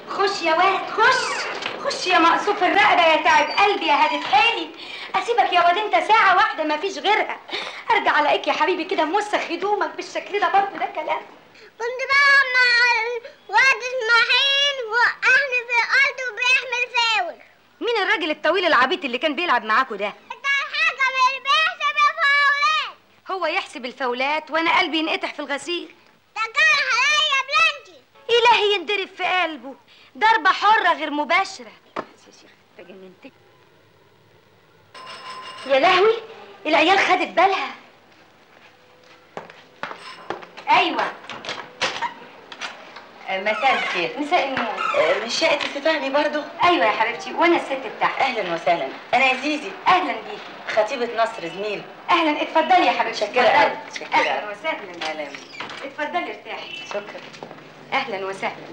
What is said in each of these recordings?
خش يا واد خش خش يا مقصوف الرقبه يا تعب قلبي يا هادة حالي اسيبك يا واد انت ساعه واحده ما فيش غيرها ارجع الاقيك يا حبيبي كده موسخ هدومك بالشكل ده برضه ده كلام كنت بقى مع الواد اسماعيل وقعني في الارض وبيحمل فاول مين الراجل الطويل العبيط اللي كان بيلعب معاكوا ده ده حاجه من بيحسب الفاولات هو يحسب الفاولات وانا قلبي ينقطع في الغسيل ده جرح عليا بلانتي الهي يندرب في قلبه ضربه حره غير مباشره يا شيخ انت جننتني يا لهوي العيال خدت بالها ايوه مساء الخير مساء النور آه، مش شقة الست فهمي برضو ايوه يا حبيبتي وانا الست بتاعتك اهلا وسهلا انا يا زيزي اهلا بيكي خطيبة نصر زميل اهلا اتفضلي يا حبيبتي شكرا اتفضلي. أوي، شكرا اهلا أوي. وسهلا اهلا اتفضلي ارتاحي شكرا اهلا وسهلا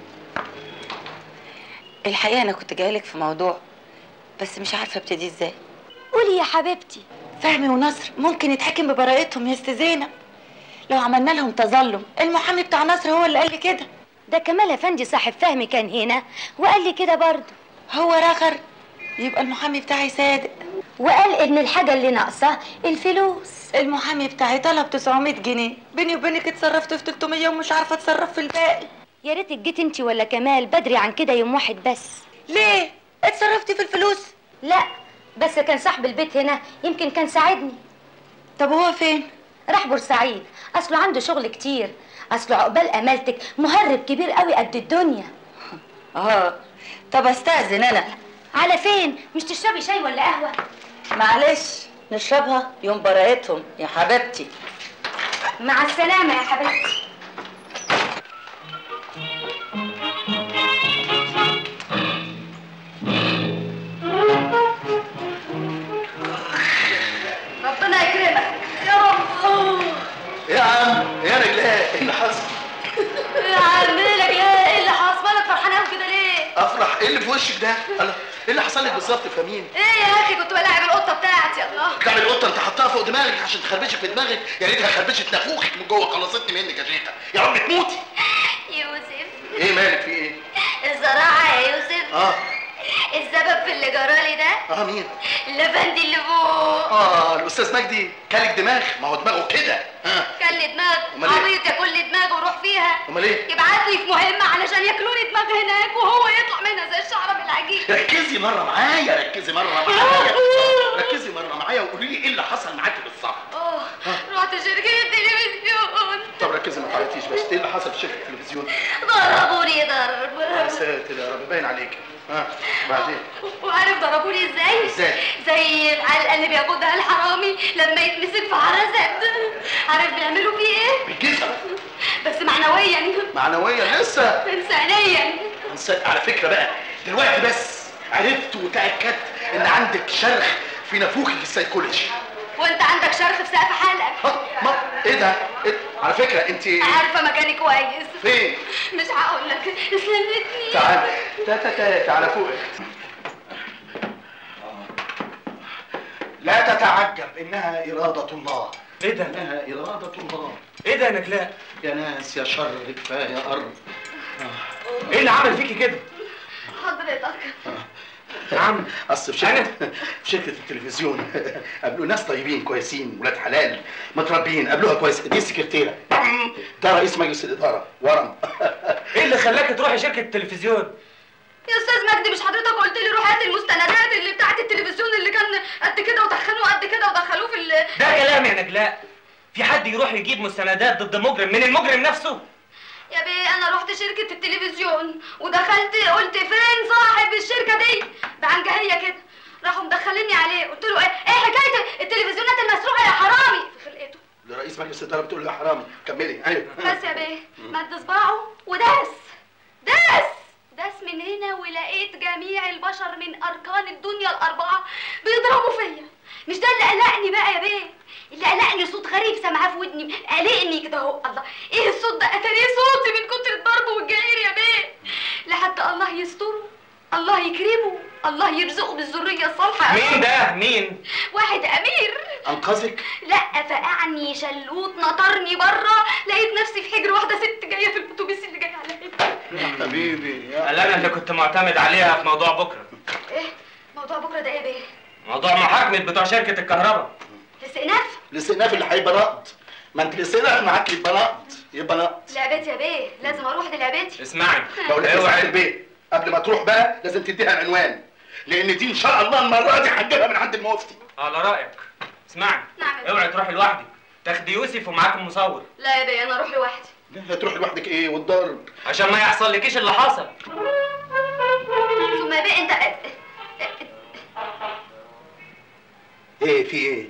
الحقيقة انا كنت جايلك في موضوع بس مش عارفة ابتدي ازاي قولي يا حبيبتي فهمي ونصر ممكن يتحكم ببراءتهم يا ست زينب لو عملنا لهم تظلم المحامي بتاع نصر هو اللي قال لي كده ده كمال افندي صاحب فهمي كان هنا وقال لي كده برضه هو رخر يبقى المحامي بتاعي صادق وقال ان الحاجه اللي ناقصه الفلوس المحامي بتاعي طلب 900 جنيه بيني وبينك اتصرفت في 300 ومش عارفة اتصرف في الباقي يا ريتك جيت انت ولا كمال بدري عن كده يوم واحد بس ليه اتصرفتي في الفلوس لا بس كان صاحب البيت هنا يمكن كان ساعدني طب هو فين راح بورسعيد اصله عنده شغل كتير اصله عقبال امالتك مهرب كبير قوي قد الدنيا اه طب استاذن انا على فين مش تشربي شاي ولا قهوه معلش نشربها يوم براءتهم يا حبيبتي مع السلامه يا حبيبتي ربنا يكرمك يا رب يا عم يا رجلاء ايه اللي حصل؟ يا عم مالك ايه اللي حصل مالك فرحان قوي كده ليه افرح ايه اللي في وشك ده؟ الله ايه اللي حصل لك بالظبط فاهمين؟ ايه يا اخي كنت بلاعب القطه بتاعتي الله بتاع القطه انت حطها فوق دماغك عشان تخربشك في دماغك يا ريتها خربشت نافوخك من جوه خلصتني منك يا شيخه يا رب تموتي يوسف ايه مالك في ايه؟ الصراحه يا يوسف اه السبب في اللي جرالي ده اه مين؟ الافندي اللي فوق اه الاستاذ مجدي كلك دماغ ما هو دماغه كده ها كان لي دماغ أمال إيه؟ عبيط ياكل لي دماغ وروح فيها امال ايه؟ يبعتني في مهمه علشان ياكلوني دماغ هناك وهو يطلع منها زي الشعره بالعجين ركزي مره معايا ركزي مره معايا ركزي مره معايا وقولي لي ايه اللي حصل معاكي بالظبط اه رحت شركه التلفزيون طب ركزي ما تعيطيش بس ايه اللي حصل في شركه التلفزيون؟ ضربوني ضرب يا ساتر يا رب باين عليك ها بعدين وعارف ضربوني ازاي؟ ازاي؟ زي العلقه اللي بياخدها الحرامي لما يتمسك في عرزات عارف بيعملوا فيه ايه؟ بالجزم بس معنويا معنويا لسه انسانيا نسيت على فكره بقى دلوقتي بس عرفت وتاكدت ان عندك شرخ في نافوخك السيكولوجي وانت عندك شرخ في سقف حلقك ها ما ايه ده إيه؟ على فكره انت عارفه مكاني كويس فين مش هقول لك سلمتني تعال تا تا تا تعالى فوق لا تتعجب انها اراده الله ايه ده؟ انها اراده الله ايه ده يا نجلاء؟ يا ناس يا شر كفايه ارض ايه اللي عمل فيكي كده؟ حضرتك نعم اصل في شركه في شركه التلفزيون قابلوا ناس طيبين كويسين ولاد حلال متربيين قابلوها كويس دي السكرتيره ده رئيس مجلس الاداره ورم ايه اللي خلاك تروحي شركه التلفزيون؟ يا استاذ مجدي مش حضرتك قلت لي روح هات المستندات اللي بتاعت التلفزيون اللي كان قد كده وتخنوه قد كده ودخلوه في ال ده كلام يا نجلاء في حد يروح يجيب مستندات ضد مجرم من المجرم نفسه؟ يا بيه انا رحت شركه التلفزيون ودخلت قلت فين صاحب الشركه دي بعنجهيه كده راحوا مدخليني عليه قلت له ايه ايه حكايه التلفزيونات المسروقه يا حرامي في خلقته لرئيس مجلس الاداره بتقول له يا حرامي كملي ايوه بس يا بيه مد صباعه وداس داس داس من هنا ولقيت جميع البشر من اركان الدنيا الاربعه بيضربوا فيا مش ده اللي قلقني بقى يا بيه اللي قلقني صوت غريب سامعاه في ودني قلقني كده اهو الله ايه الصوت ده اتاريه صوتي من كتر الضرب والجعير يا بيه لحتى الله يستره الله يكرمه الله يرزقه بالذريه الصالحه مين ده؟ مين؟ واحد امير انقذك لا فقعني شلوت نطرني بره لقيت نفسي في حجر واحده ست جايه في الاتوبيس اللي جاي عليا يا حبيبي يا قال انا اللي كنت معتمد عليها في موضوع بكره ايه موضوع بكره ده ايه يا بيه موضوع محاكمه بتوع شركه الكهرباء الاستئناف الاستئناف اللي هيبقى نقد ما انت الاستئناف معاك يبقى نقد يبقى نقد لعبتي يا بيه لازم اروح للعبتي اسمعي بقول لك يا اوعي سعد البيت قبل ما تروح بقى لازم تديها العنوان لان دي ان شاء الله المره دي هتجيبها من عند المفتي على رايك اسمعي نعم يا بيه. اوعي تروحي لوحدك تاخدي يوسف ومعاكم مصور لا يا بيه انا اروح لوحدي لا هتروح لوحدك ايه والضرب عشان ما يحصل لكيش اللي حصل ثم يا بيه انت ايه في ايه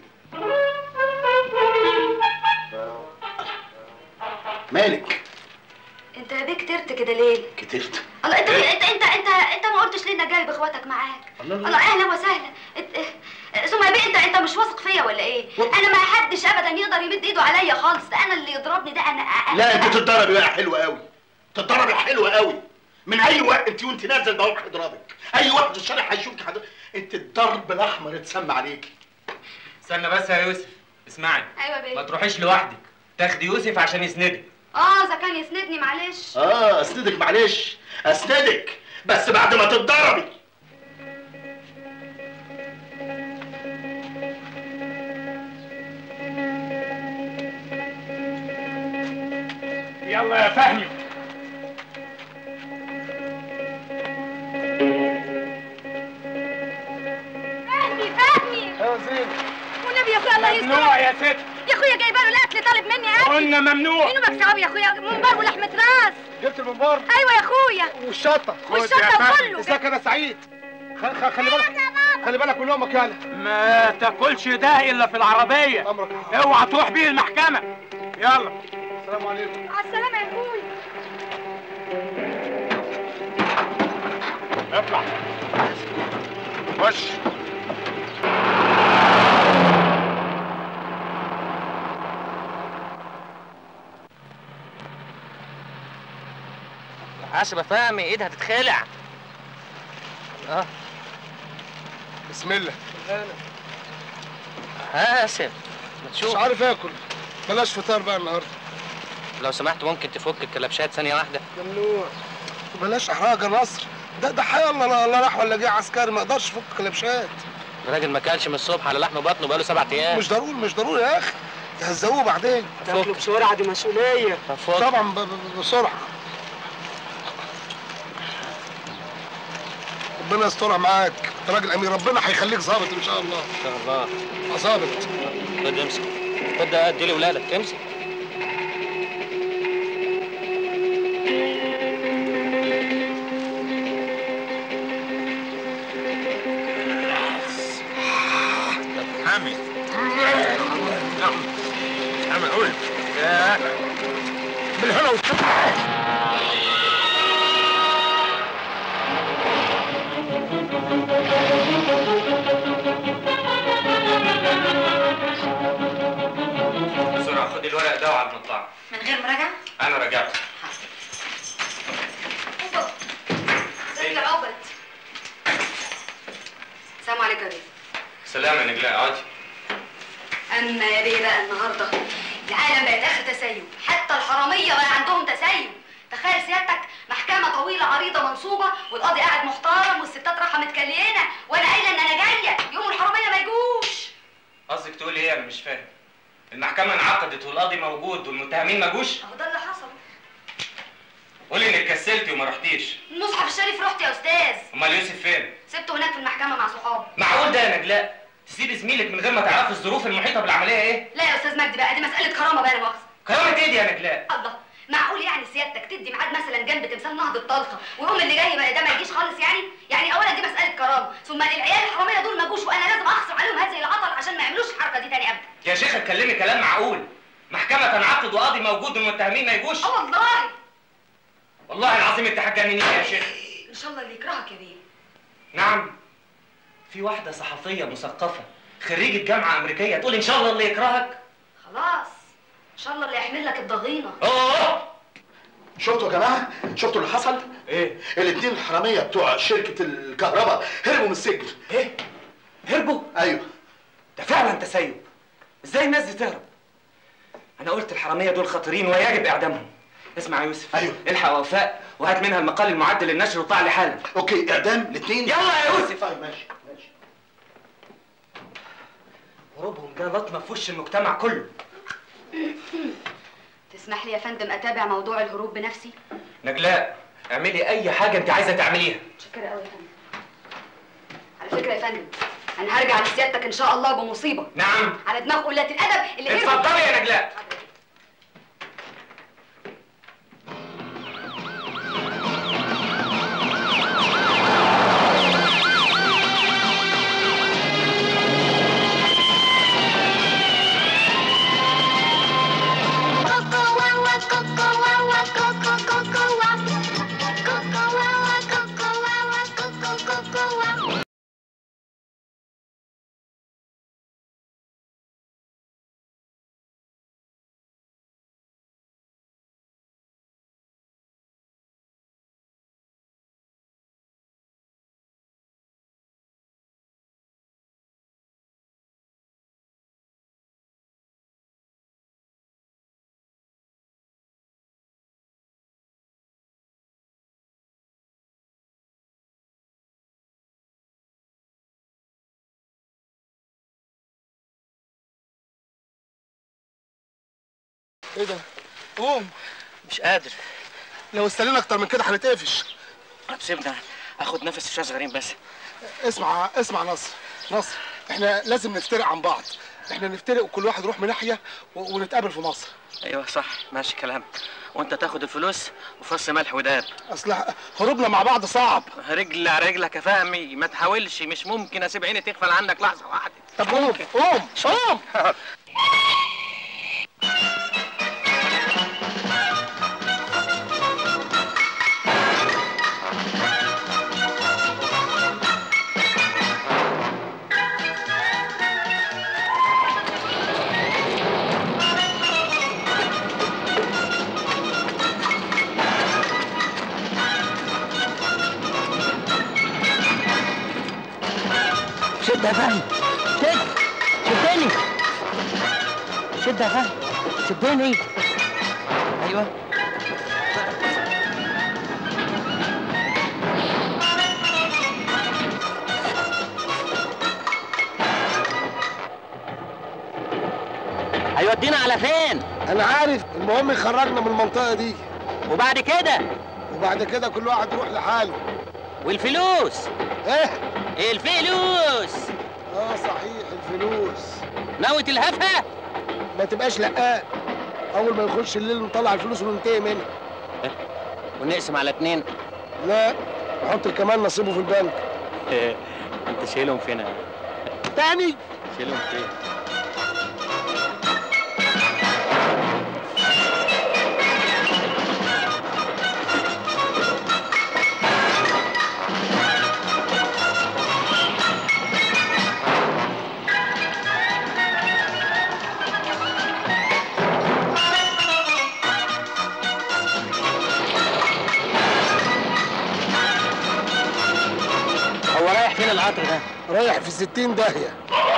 مالك انت يا بيه كترت كده ليه كترت الله انت انت انت انت انت ما قلتش ليه انك جايب اخواتك معاك الله الله. الله اهلا وسهلا انت- اه، ثم يا بيه انت انت مش واثق فيا ولا ايه انا ما حدش ابدا يقدر يمد ايده عليا خالص ده انا اللي يضربني ده انا أنا- لا انت تتضربي بقى حلوه قوي تتضربي حلوه قوي من اي وقت انت وانت نازل بروح اضربك اي واحد في الشارع هيشوفك حد... انت الضرب الاحمر اتسمى عليكي استنى بس يا يوسف اسمعي ايوه يا ما بيه تروحيش لوحدك تاخدي يوسف عشان يسندك اه اذا كان يسندني معلش اه اسندك معلش اسندك بس بعد ما تتضربي يلا يا فهمي فهمي فهمي يا زين والنبي يا اخويا الله يستر ممنوع يا ست يا اخويا جايبه له الاكل طالب مني اكل قلنا ممنوع مين مكسعه يا اخويا منبار ولحمه راس جبت المنبار ايوه يا اخويا والشطه والشطة خد يا فهمي. وكله. ازيك انا سعيد خ- خ- خلي بالك خلي بالك من امك يالا ما تاكلش ده الا في العربيه امرك اوعى تروح بيه المحكمه يلا السلام عليكم على السلامه يا اخويا اطلع خش حاسب يا فهمي ايدها تتخلع اه بسم الله حاسب ما مش تشوف عارف اكل بلاش فطار بقى النهارده لو سمحت ممكن تفك الكلبشات ثانيه واحده ممنوع بلاش احراج يا نصر ده ده حي الله الله راح ولا جه عسكري ما يقدرش يفك كلبشات الراجل ما كلش من الصبح على لحم بطنه بقاله سبع ايام مش ضروري مش ضروري يا اخي تهزقوه بعدين تاكله بسرعه دي مسؤوليه فك طبعا ب- ب- بسرعه ربنا يسترها معاك انت راجل امين ربنا هيخليك ظابط ان شاء الله ان شاء الله ظابط خد امسك خد ده ادي لاولادك امسك حامي نعم حامي قول بالهنا والشفا بسرعه خد الورق ده وعلى المطلع من غير مراجعه انا رجعت ازيك يا عبد السلام عليكم يا بيه سلام يا نجلاء اقعدي اما يا بيه بقى النهارده العالم بقت اخر تسيب حتى الحراميه بقى عندهم تسيب تخيل سيادتك محكمه طويله عريضه منصوبه والقاضي قاعد محترم والستات رايحه متكلينه وانا قايله ان انا جايه يوم الحراميه ما يجوش قصدك تقول ايه انا مش فاهم المحكمه انعقدت والقاضي موجود والمتهمين ما جوش اهو ده اللي حصل قولي انك كسلتي وما رحتيش المصحف الشريف رحت يا استاذ امال يوسف فين سبته هناك في المحكمه مع صحابي معقول ده يا نجلاء تسيب زميلك من غير ما تعرفي الظروف المحيطه بالعمليه ايه لا يا استاذ مجدي بقى دي مساله كرامه بقى انا مؤاخذه كرامه ايه دي يا نجلاء الله معقول يعني سيادتك تدي ميعاد مثلا جنب تمثال نهضه طلخه ويوم اللي جاي بقى ده ما يجيش خالص يعني يعني اولا دي مساله كرامه ثم العيال الحراميه دول ما جوش وانا لازم اخصم عليهم هذه العطل عشان ما يعملوش الحركه دي تاني ابدا يا شيخ اتكلمي كلام معقول محكمه تنعقد وقاضي موجود والمتهمين ما يجوش اه والله والله العظيم انت هتجننيني يا شيخ ان شاء الله اللي يكرهك يا بيه نعم في واحده صحفيه مثقفه خريجه جامعه امريكيه تقول ان شاء الله اللي يكرهك خلاص ان شاء الله اللي يحمل لك الضغينه اوه شفتوا يا جماعه شفتوا اللي حصل ايه الاثنين الحراميه بتوع شركه الكهرباء هربوا من السجن ايه هربوا ايوه ده فعلا تسيب ازاي الناس دي تهرب انا قلت الحراميه دول خطيرين ويجب اعدامهم اسمع يا يوسف أيوه. الحق وفاء وهات منها المقال المعد للنشر وطلع لي حالا اوكي اعدام الاثنين يلا يا يوسف طيب ماشي ماشي هروبهم ده لطمه في وش المجتمع كله تسمح لي يا فندم اتابع موضوع الهروب بنفسي نجلاء اعملي اي حاجه انت عايزه تعمليها متشكرة قوي يا فندم على فكرة يا فندم انا هرجع لسيادتك ان شاء الله بمصيبة نعم على دماغ قلة الادب اللي هربوا- اتفضلي يا نجلاء ايه ده؟ قوم مش قادر لو استنينا اكتر من كده هنتقفش طب سيبنا اخد نفس شويه صغيرين بس اسمع اسمع نصر نصر احنا لازم نفترق عن بعض احنا نفترق وكل واحد يروح من ناحيه و- ونتقابل في مصر ايوه صح ماشي كلام وانت تاخد الفلوس وفص ملح وداب اصل هروبنا مع بعض صعب رجل على رجلك يا فهمي ما تحاولش مش ممكن اسيب عيني تغفل عنك لحظه واحده طب قوم قوم قوم شد يا فهمي شد شدني شد يا فهمي شدني ايوه هيودينا على فين انا عارف المهم يخرجنا من المنطقه دي وبعد كده وبعد كده كل واحد يروح لحاله والفلوس ايه الفلوس اه صحيح الفلوس ناوي تلهفها ما تبقاش لقاء اول ما يخش الليل نطلع الفلوس وننتهي منها ونقسم على اتنين لا نحط كمان نصيبه في البنك انت شايلهم فين تاني شايلهم فين هو رايح فين القطر ده رايح في ستين داهيه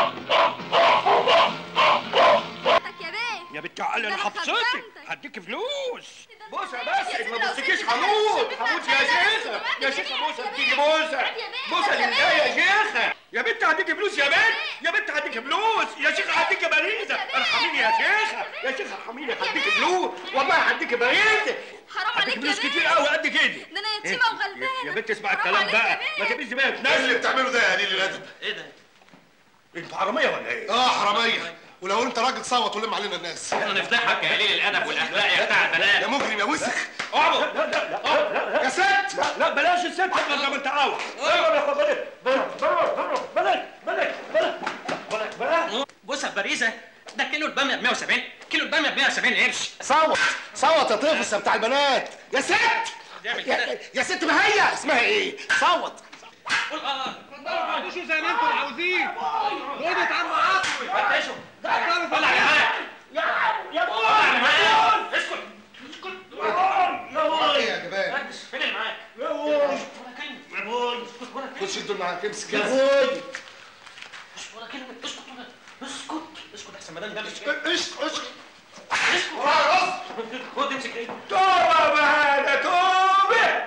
يا بيه يا بنت عقل انا ده أنا حبستك خدمتك. هديك فلوس بوسه بس ما تبصكيش هموت هموت يا شيخه يا شيخه بوسه اديني بوسه بوسه لله يا شيخه يا بنت هديك فلوس يا بنت يا بنت هديك فلوس يا شيخه هديك باريزه ارحميني يا شيخه يا شيخه ارحميني هديك فلوس والله هديك باريزه حرام هديك عليك فلوس يا كتير بيه قوي قد كده ده انا يتيمه وغلبانه يا بنت اسمع حرام الكلام عليك بقى يا ما بيه. تبقيش دماغك ايه اللي نازل بتعمله ده يا قليل الادب ايه ده انت حراميه ولا ايه؟ اه حراميه ولو انت راجل صوت ولم علينا الناس احنا نفضحك يا قليل الادب والاخلاق يا بتاع البنات يا مجرم يا وسخ اقعد لا لا لا يا ست لا لا بلاش الست تبقى زي ما انت عاوز بلاش بلاش بلاش بلاش بلاش بلاش بص يا باريزه ده كيلو الباميه ب 170 كيلو الباميه ب 170 قرش صوت صوت يا طفل يا بتاع البنات يا ست تعمل كده يا, يا ست ما هي اسمها ايه صوت قول اه تعملوش زي ما انتم عاوزين خدوا اتعموا عطوي فتشوا طلع يا معاك يا طلع اللي معاك بوي اسكت اسكت ايه يا جبان ركز فين اللي معاك يا بوي ولا كلمه يا بوي اسكت ولا كلمه خش الدول معاك امسك يا يا بوي ولا كلمه اسكت ولا اسكت اسكت احسن ما دام جنبك اشك اشك خد امسك ايه توبه بقى توبه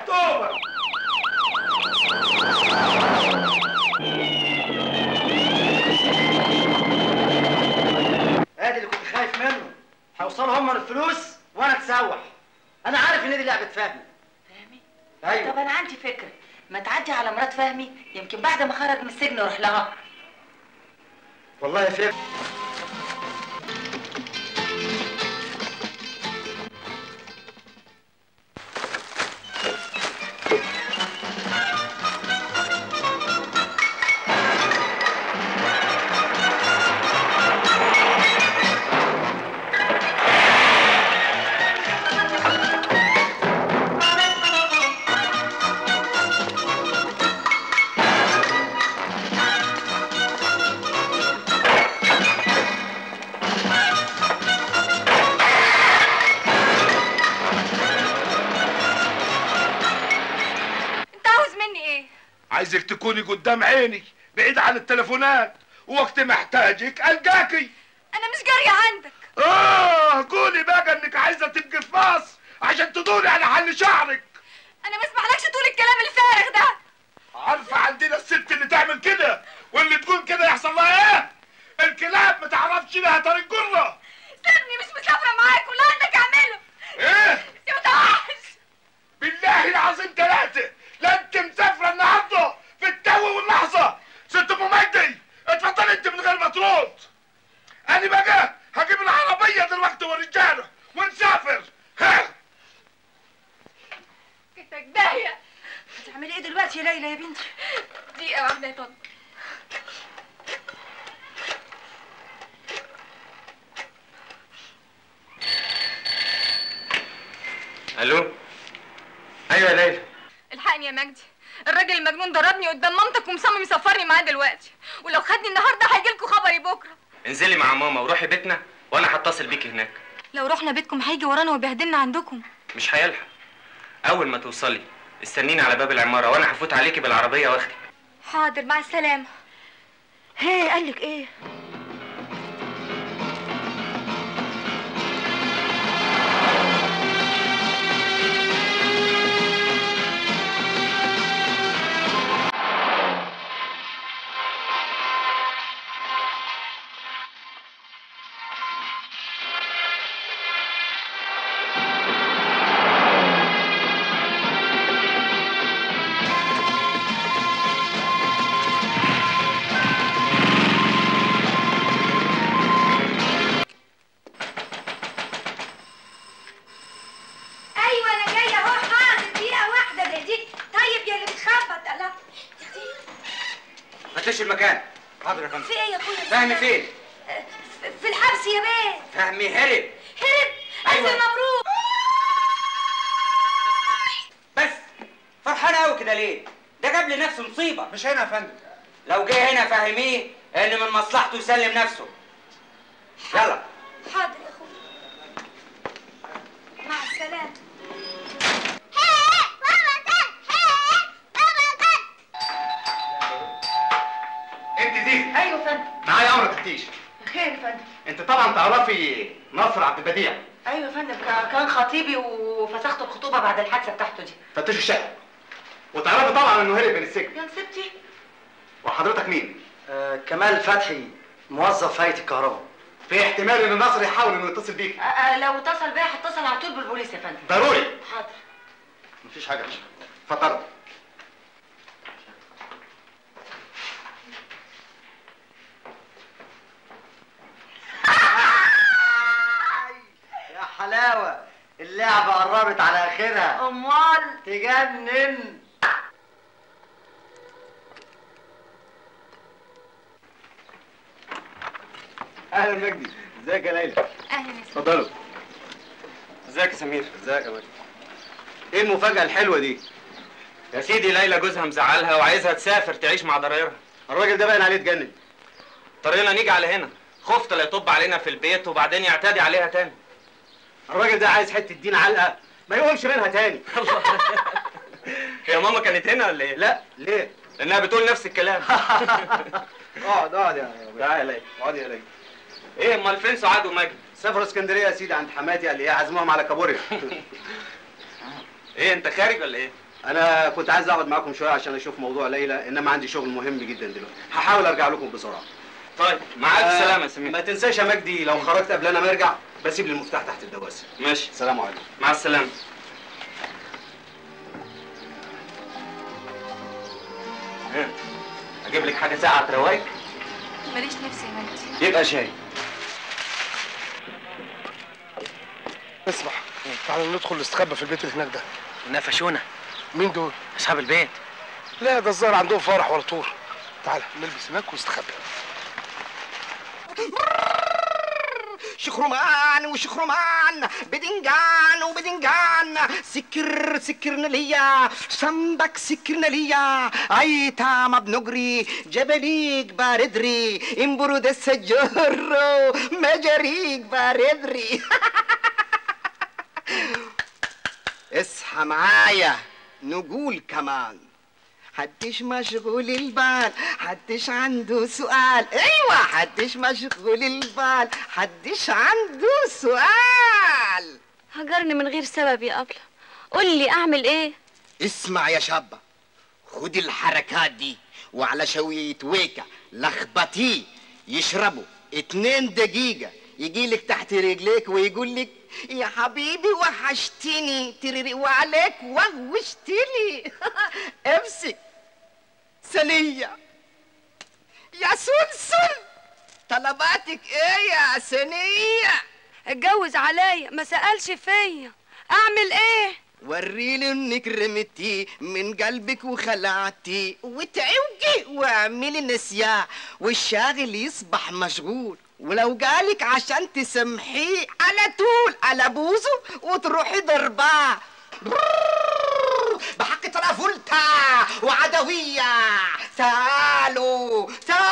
عندي فكره ما تعدي على مرات فهمي يمكن بعد ما خرج من السجن يروح لها والله يا فكر انت عاوز مني ايه عايزك تكوني قدام عيني بعيد عن التليفونات وقت ما احتاجك القاكي انا مش جاريه عندك اه قولي بقى انك عايزه تبقي في فاس عشان تدوري على حل شعرك انا ما اسمحلكش تقول الكلام الفارغ ده عارفه عندنا الست اللي تعمل كده واللي تقول كده يحصل لها ايه الكلاب ما تعرفش لها طريق جره سيبني مش مسافره معاك ولا عندك اعمله ايه يا متوحش بالله العظيم ثلاثة لا انت مسافرة النهاردة في التو واللحظة ست ام مجدي اتفضلي انت من غير ما ترد انا بقى هجيب العربية دلوقتي والرجالة ونسافر ها كتك داهيه هتعملي ايه دلوقتي يا ليلى يا بنتي دقيقه واحده يا طنط الو ايوه يا ليلى الحقني يا مجدي الراجل المجنون ضربني قدام مامتك ومصمم يسفرني معاه دلوقتي ولو خدني النهارده هيجيلكوا خبري بكره انزلي مع ماما وروحي بيتنا وانا هتصل بيكي هناك لو رحنا بيتكم هيجي ورانا وبيهدلنا عندكم مش هيلحق اول ما توصلي استنيني على باب العماره وانا هفوت عليكي بالعربيه واخدك حاضر مع السلامه هي قال لك ايه ايوه انا جايه اهو حاضر دقيقه واحده دي طيب يا اللي بتخبط لا فتش المكان حاضر يا فندم في ايه يا اخويا فهمي فين في الحبس يا بيه فهمي هرب هرب أيوة. الف مبروك بس فرحان قوي كده ليه؟ ده جاب لنفسه مصيبه مش هنا يا فندم لو جه هنا فهميه ان من مصلحته يسلم نفسه يلا حاضر يا اخويا مع السلامه انت دي ايوه يا فندم معايا امر تفتيش خير يا فندم انت طبعا تعرفي نصر عبد البديع ايوه يا فندم كا- كان خطيبي وفسخت الخطوبه بعد الحادثه بتاعته دي فتشوا الشقه وتعرفي طبعا انه هرب من السجن يا نسيبتي وحضرتك مين آه كمال فتحي موظف هيئة الكهرباء في احتمال ان نصر يحاول انه يتصل بيك آه، آه، لو اتصل بيا هتصل على طول بالبوليس يا فندم ضروري حاضر مفيش حاجه اتفضل يا حلاوة اللعبة قربت على آخرها امال تجنن اهلا مجدي ازيك يا ليلى اهلا يا اتفضلوا ازيك يا سمير ازيك يا مجدي ايه المفاجأة الحلوة دي؟ يا سيدي ليلى جوزها مزعلها وعايزها تسافر تعيش مع ضرايرها الراجل ده باين عليه اتجنن طريقنا نيجي على هنا خفت لا يطب علينا في البيت وبعدين يعتدي عليها تاني الراجل ده عايز حتة دين علقة ما يقومش منها تاني هي ماما كانت هنا ولا ايه؟ لا ليه؟ لانها بتقول نفس الكلام اقعد اقعد يا تعالى يا ليلى اقعد يا ليلى ايه امال فين سعاد ومجد؟ سافروا اسكندرية يا سيدي عند حماتي قال لي ايه عزمهم على كابوريا ايه انت خارج ولا ايه؟ انا كنت عايز اقعد معاكم شوية عشان اشوف موضوع ليلى انما عندي شغل مهم جدا دلوقتي هحاول ارجع لكم بسرعة طيب مع الف آه، سلامه يا سمير ما تنساش يا مجدي لو خرجت قبل انا ما ارجع بسيب لي المفتاح تحت الدواسة ماشي السلام عليكم مع السلامه ها، اجيب لك حاجه ساقعه تروقك ماليش نفسي يا مجدي يبقى شاي اسمع تعالى ندخل نستخبى في البيت اللي هناك ده نفشونا مين دول؟ اصحاب البيت لا ده الظاهر عندهم فرح ولا طور تعالى نلبس هناك ونستخبى شخرمان وشخرمان بدنجان وبدنجان سكر سكرنا ليا سمبك سكرنا ليا ايتا ما بنجري جبليك باردري امبرود السجر مجريك باردري اصحى معايا نقول كمان حدش مشغول البال حدش عنده سؤال ايوه حدش مشغول البال حدش عنده سؤال هجرني من غير سبب يا أبلة قول لي أعمل إيه اسمع يا شابة خد الحركات دي وعلى شوية ويكا لخبطيه يشربوا اتنين دقيقة يجيلك تحت رجليك ويقول لك يا حبيبي وحشتني تريري وعليك وغوشتني امسك سنية يا سلسل طلباتك ايه يا سنية اتجوز عليا ما سألش فيا أعمل إيه وريني انك رمتي من قلبك وخلعتي وتعوجي واعملي نسيان والشاغل يصبح مشغول ولو قالك عشان تسامحيه على طول على بوزه وتروحي ضرباه بررر، بحق ترافولتا وعدوية تعالوا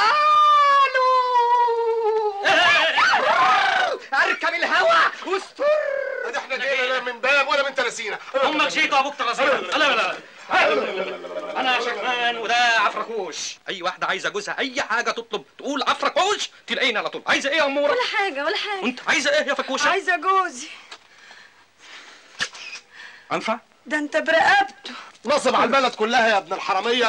تعالوا اركب الهوا واستر ده احنا جينا لا من باب ولا من تلاسينا امك شيك وابوك ترازيل لا لا لا انا شكمان وده عفركوش اي واحده عايزه جوزها اي حاجه تطلب تقول عفركوش تلاقينا على طول عايزه ايه يا اموره ولا حاجة ولا حاجة وانت عايزه ايه يا فكوشه عايزة جوزي انفع ده انت برقبته نصب على البلد كلها يا ابن الحرامية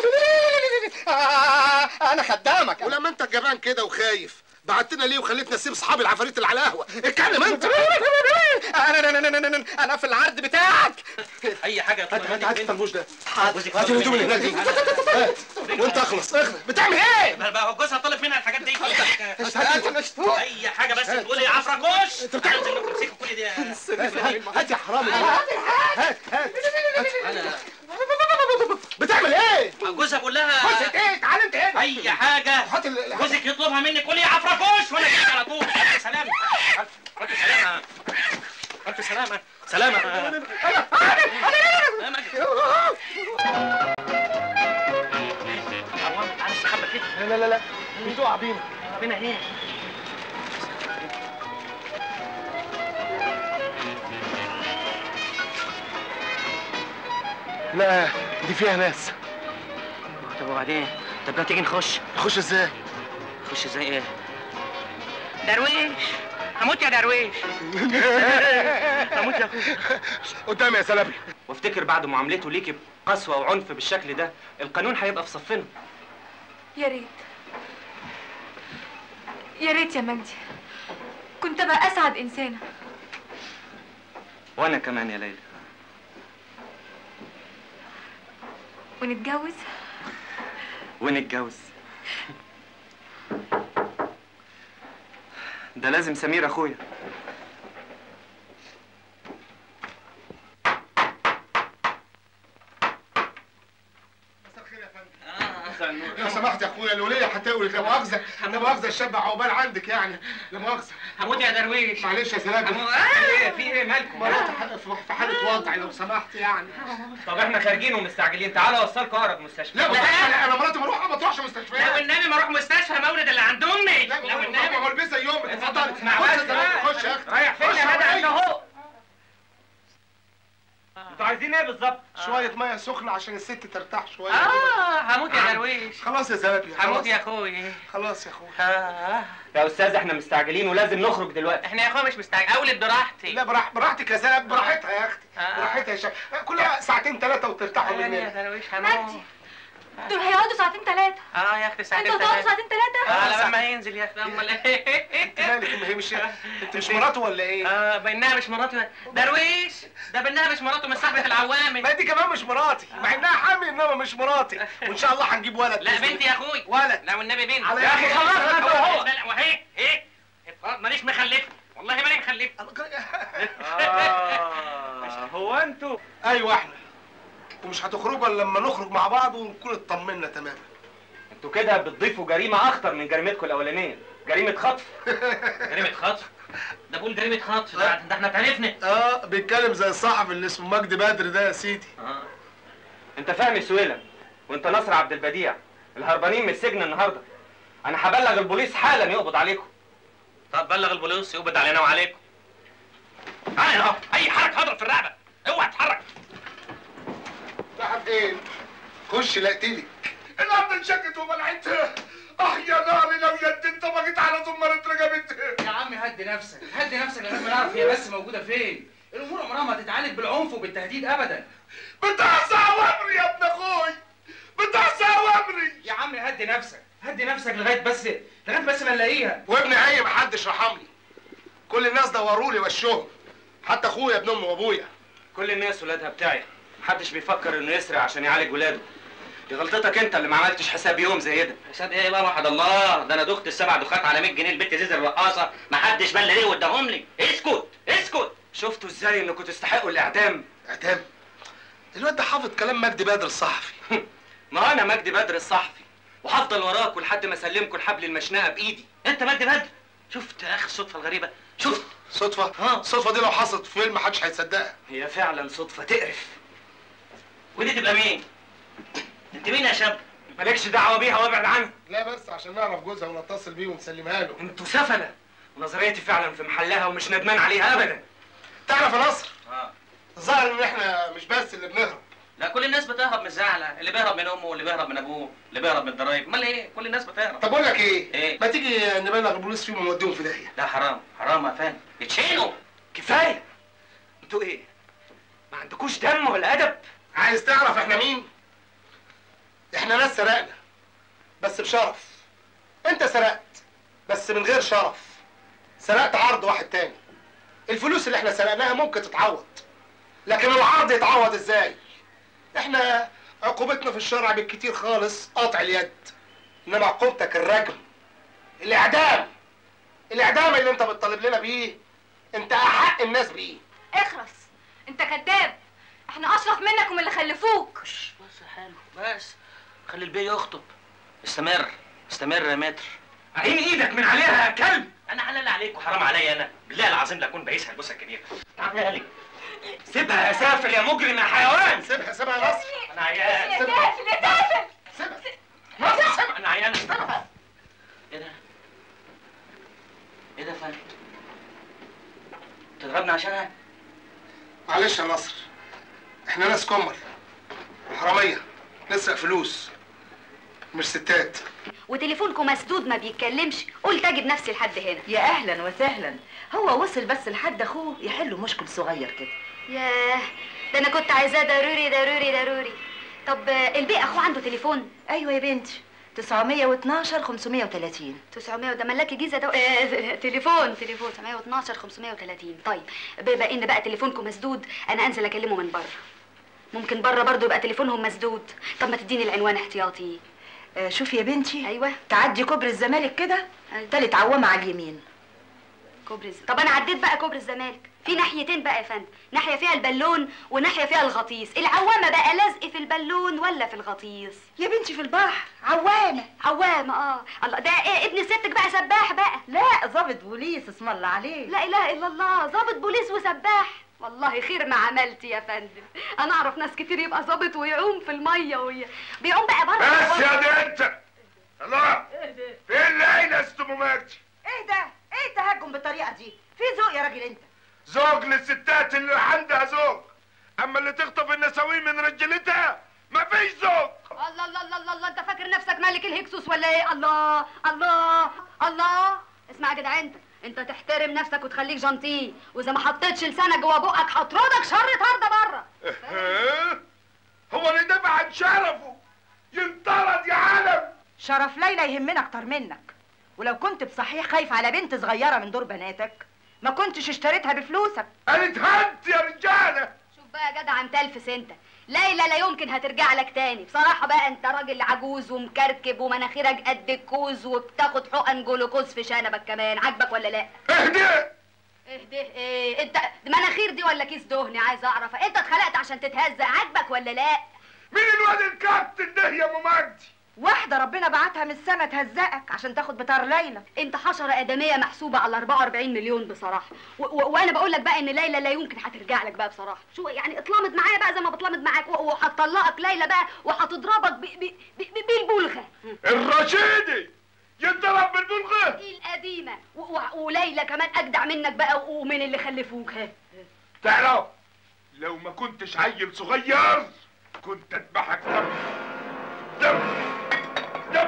انا خدامك ولما انت جبان كده وخايف بعتنا ليه وخليتنا نسيب اصحاب العفاريت اللي على القهوه اتكلم انت انا انا انا انا انا في العرض بتاعك اي حاجه هات هات هات الفلوس ده جوزك هات الهدوم اللي هناك دي هات. وانت اخلص اخلص بتعمل ايه؟ بقى هو جوزها طالب منها الحاجات دي هات الفلوس. اي حاجه بس تقولي عفركوش انت بتعمل تمسكوا كل دي هات يا حرامي هات هات هات انا بتعمل ايه؟ جوزها بقول لها خش ايه تعال انت هنا اي حاجه هات ال- جوزك يطلبها منك قولي عفركوش وانا جاي على طول الف سلامه الف سلامه الف سلامه سلامه عوام تعالى استخبى كده لا لا لا مين تقع بينا بينا هنا لا دي فيها ناس طب وبعدين طب ما تيجي نخش نخش ازاي؟ نخش ازاي ايه درويش هموت يا درويش هموت يا اخويا قدامي يا سلبي وافتكر بعد معاملته ليكي بقسوه وعنف بالشكل ده القانون هيبقى في صفنا يا ريت يا ريت يا مجدي كنت ابقى اسعد انسانه وانا كمان يا ليلى ونتجوز ونتجوز ده لازم سمير اخويا لو سمحت يا اخويا الوليه هتولد لا مؤاخذه لا مؤاخذه الشاب عقبال عندك يعني لا مؤاخذه هموت يا درويش معلش يا سلبي ايه في ايه مالكم مراتي ح- في- في حاله وضع لو سمحت يعني طب احنا خارجين ومستعجلين تعالى اوصلكم اقرب مستشفى لا مستشفى لا انا مراتي بروح ما تروحش مستشفى لو النبي ما اروح مستشفى مولد اللي عند امي لا لو ما النبي هو البسها يوم اتفضل اسمع خش بس يا بقى. خش يا اختي رايح فين خش يا جدع انت حواليا. اهو انتوا عايزين ايه بالظبط؟ شويه ميه سخنه عشان الست ترتاح شويه اه هموت يا درويش خلاص يا زلابي هموت يا اخوي خلاص يا اخويا آه. يا استاذ احنا مستعجلين ولازم نخرج دلوقتي احنا يا اخويا مش مستعجل اولد براحتي لا براح براحتك يا زلاب براحتها يا اختي آه. براحتها يا شباب كلها ساعتين ثلاثه وترتاحوا يعني يا مننا درويش مجدي هموت دول هيقعدوا ساعتين ثلاثة اه يا اختي ساعتين انتوا هتقعدوا ثلاثة ساعتين ثلاثة اه لما ينزل يا اختي امال ايه انت مالك ما هي مش انت مش مراته ولا ايه؟ اه بينها مش مراته درويش ده بينها مش مراته من صاحبة العوامي ما دي كمان مش مراتي مع انها حامل انما مش مراتي وان شاء الله هنجيب ولد لا بإذن بنتي يا اخوي ولد لا والنبي بنت على يا اخي خلاص انت وهو لا لا وهي ايه افرض مانيش مخلف والله ماني مخلف آه هو انتوا ايوه احنا ومش هتخرجوا الا لما نخرج مع بعض ونكون اطمنا تماما انتوا كده بتضيفوا جريمه اخطر من جريمتكم الاولانيه جريمه خطف جريمة خطف ده بقول جريمة خطف ده ده احنا اتعرفنا اه بيتكلم زي الصحفي اللي اسمه مجدي بدر ده يا سيدي اه انت فهمي سويلم وانت نصر عبد البديع الهربانين من السجن النهارده انا هبلغ البوليس حالا يقبض عليكم طب بلغ البوليس يقبض علينا وعليكم تعالى اهو اي حركة هضرب في الرقبة اوعى تتحرك راح فين؟ خش لا اقتلي الارض انشقت وبلعتها اه يا ناري لو يد انت ما جيت على زمرة رقبتها يا عم هدي نفسك هدي نفسك لغايه ما نعرف هي بس موجوده فين الامور عمرها ما تتعالج بالعنف وبالتهديد ابدا بتعصى اوامري يا ابن اخوي بتعصى اوامري يا عم هدي نفسك هدي نفسك لغايه بس لغايه بس ما نلاقيها وابني عي محدش رحمني كل الناس دوروا لي وشهم حتى اخويا ابن امي وابويا كل الناس ولادها بتاعي محدش بيفكر انه يسرق عشان يعالج ولاده دي غلطتك انت اللي ما عملتش حساب يوم زي ده حساب ايه بقى وحد الله ده انا دخت السبع دخات على 100 جنيه البت زيزر الرقاصه ما حدش بل ليه واداهم لي اسكت اسكت شفتوا ازاي انكم تستحقوا الاعدام اعدام الواد ده حافظ كلام مجدي بدر الصحفي ما انا مجدي بدر الصحفي وهفضل وراكم لحد ما اسلمكم الحبل المشنقه بايدي انت مجدي بدر شفت يا اخي الصدفه الغريبه شفت صدفة؟ اه الصدفة دي لو حصلت في فيلم محدش هيصدقها هي فعلا صدفه تقرف ودي تبقى مين انت مين يا شاب مالكش دعوه بيها وابعد عنها لا بس عشان نعرف جوزها ونتصل بيه ونسلمها له انتوا سفله ونظريتي فعلا في محلها ومش ندمان عليها ابدا تعرف يا نصر اه الظاهر ان احنا مش بس اللي بنهرب لا كل الناس بتهرب من الزعلة اللي بيهرب من امه واللي بيهرب من ابوه اللي بيهرب من الضرايب امال ايه كل الناس بتهرب طب اقول لك ايه؟ ايه ما تيجي نبلغ البوليس فيهم ونوديهم في داهيه ده حرام حرام يا فندم يتشيلوا كفايه انتوا ايه ما عندكوش دم ولا ادب عايز تعرف احنا مين؟ احنا ناس سرقنا بس بشرف انت سرقت بس من غير شرف سرقت عرض واحد تاني الفلوس اللي احنا سرقناها ممكن تتعوض لكن العرض يتعوض ازاي احنا عقوبتنا في الشرع بالكتير خالص قطع اليد انما عقوبتك الرجم الاعدام الاعدام اللي انت بتطالب لنا بيه انت احق الناس بيه اخرس انت كذاب احنا اشرف منك ومن اللي خلفوك بس حلو بس خلي البيه يخطب استمر استمر يا متر عين ايدك من عليها يا كلب انا حلال عليك وحرام عليا انا بالله العظيم لا اكون بعيسها البوسه الكبيره تعالى لي سيبها يا سافل يا مجرم يا حيوان سيبها سيبها يا نصر انا عيان سيبها سيبها سيبها انا عيان ايه ده ايه ده يا فندم تضربني عشانها معلش يا نصر احنا ناس كمر حرامية نسرق فلوس مش ستات وتليفونكم مسدود ما بيتكلمش قلت اجي بنفسي لحد هنا يا اهلا وسهلا هو وصل بس لحد اخوه يحل مشكل صغير كده ياه ده انا كنت عايزاه ضروري ضروري ضروري طب آه، البيه اخوه عنده تليفون ايوه يا بنتي 912 530 900 ده ملاك جيزه ده آه، تليفون تليفون 912 530 طيب بما ان بقى تليفونكم مسدود انا انزل اكلمه من بره ممكن بره برضه يبقى تليفونهم مسدود طب ما تديني العنوان احتياطي آه شوفي يا بنتي ايوه تعدي كوبري الزمالك كده أيوة. تالت عوامة على اليمين كوبري الز- طب انا عديت بقى كوبري الزمالك في ناحيتين بقى يا فندم ناحيه فيها البالون وناحيه فيها الغطيس العوامه بقى لازق في البالون ولا في الغطيس يا بنتي في البحر عوامة عوامه اه الله ده ايه ابن ستك بقى سباح بقى لا ضابط بوليس اسم الله عليه لا اله الا الله ضابط بوليس وسباح والله خير ما عملت يا فندم انا اعرف ناس كتير يبقى ظابط ويعوم في الميه وي... بيعوم بقى بره بس يا دي انت الله فين العين يا ست ام مجدي ايه ده ايه التهجم بالطريقة دي في ذوق يا راجل انت زوج للستات اللي عندها زوج اما اللي تخطف النساوين من رجلتها مفيش زوج الله الله الله الله, الله انت فاكر نفسك ملك الهكسوس ولا ايه الله الله الله اسمع يا جدع انت انت تحترم نفسك وتخليك جنطي واذا ما حطيتش لسانك جوه بقك هطردك شر طرده بره اه؟ هو اللي دافع عن شرفه ينطق شرف ليلى يهمنا اكتر منك ولو كنت بصحيح خايف على بنت صغيره من دور بناتك ما كنتش اشتريتها بفلوسك انا اتهنت يا رجاله شوف بقى يا جدع انت الف انت ليلى لا يمكن هترجع لك تاني بصراحة بقى انت راجل عجوز ومكركب ومناخيرك قد الكوز وبتاخد حقن جلوكوز في شنبك كمان عاجبك ولا لا؟ اهدي اهدي ايه انت مناخير دي ولا كيس دهن عايز اعرف انت اتخلقت عشان تتهزق عاجبك ولا لا؟ مين الواد الكابتن ده يا ام مجدي واحده ربنا بعتها من السما تهزقك عشان تاخد بتار ليلى انت حشرة آدمية محسوبة على 44 مليون بصراحة و- و- وانا بقول لك بقى ان ليلى لا يمكن هترجع لك بقى بصراحة شو يعني اتلمض معايا بقى زي ما بتلمض معاك و- وهتطلقك ليلى بقى وهتضربك ب- ب- ب- ب- بالبلغة الرشيدي يتضرب بالبلغه القديمة و- و- وليلى كمان اجدع منك بقى ومن اللي خلفوك ها تعرف لو ما كنتش عيل صغير كنت اذبحك دم دم دم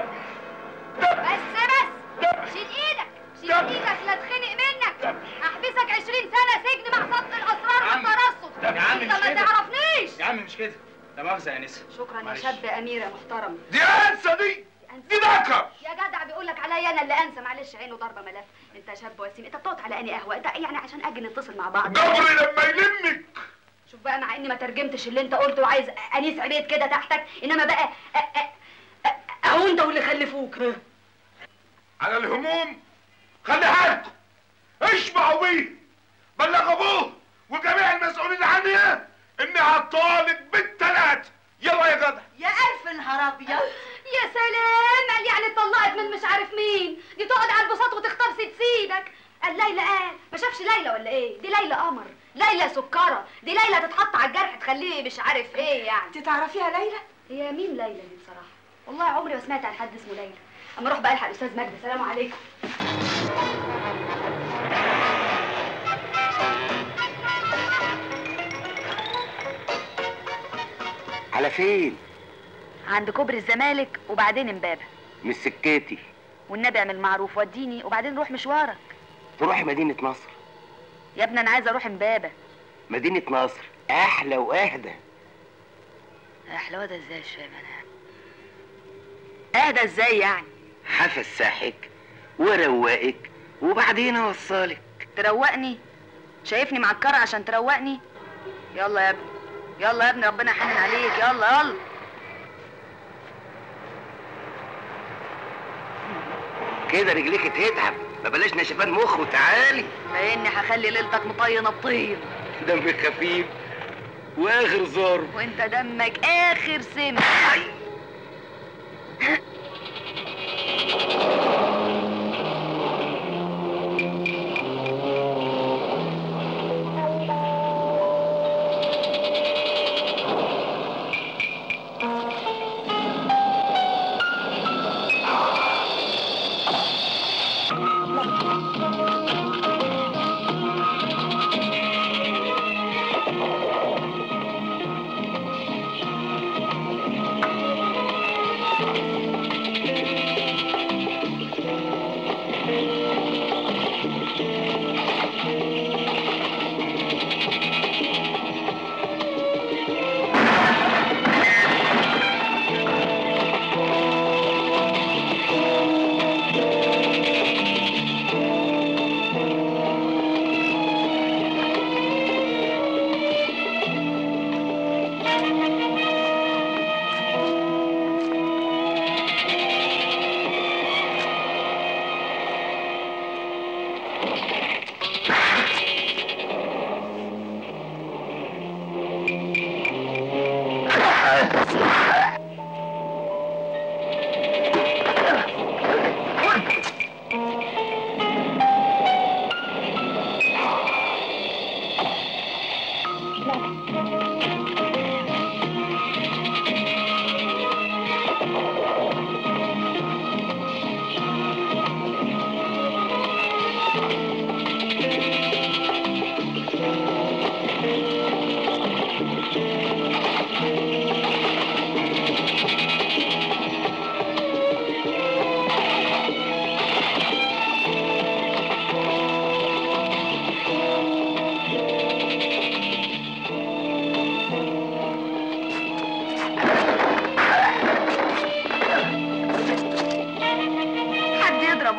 بس بس شيل ايدك شيل ايدك لا اتخنق منك احبسك 20 سنة سجن مع سبق الاسرار والترصد يا عم انت مش ما كده. تعرفنيش يا عم مش كده ده مؤاخذة يا نسا شكرا يا معلش. شاب اميرة محترم دي انسه دي دي ذكر يا جدع بيقول لك عليا انا اللي انسى معلش عينه ضربه ملف انت شاب وسيم انت بتقعد على اني قهوه انت يعني عشان اجي نتصل مع بعض جبري لما يلمك شوف بقى مع اني ما ترجمتش اللي انت قلته وعايز انيس عبيد كده تحتك انما بقى أ- أ- أ- اهو انت واللي خلفوك ها. على الهموم خليها لكم اشبعوا بيه بلغ ابوه وجميع المسؤولين عنها اني هطالب بالثلاث يلا يا جدع يا الف نهار ابيض يا سلام قال يعني اتطلقت من مش عارف مين دي تقعد على البساط وتختار ست سيدك قال ليلى قال ما شافش ليلى ولا ايه دي ليلى قمر ليلى سكره دي ليلى تتحط على الجرح تخليه مش عارف ايه يعني انت تعرفيها ليلى هي مين ليلى دي بصراحه والله عمري ما سمعت عن حد اسمه ليلى اما اروح بقى الحق الاستاذ مجدي سلام عليكم على فين؟ عند كوبري الزمالك وبعدين امبابة مش سكتي والنبي اعمل معروف وديني وبعدين روح مشوارك تروحي مدينة نصر يا ابني انا عايزه اروح امبابة مدينة نصر أحلى وأهدى احلى ده ازاي مش فاهم انا اهدى ازاي يعني هفسحك وروقك وبعدين أوصلك تروقني شايفني معكرة عشان تروقني يلا يا ابني يلا يا ابني ربنا يحنن عليك يلا يلا كده رجليك تتعب ما بلاش نشفان مخ وتعالي لاني هخلي ليلتك مطينه بطين دمك خفيف واخر زار وانت دمك اخر سم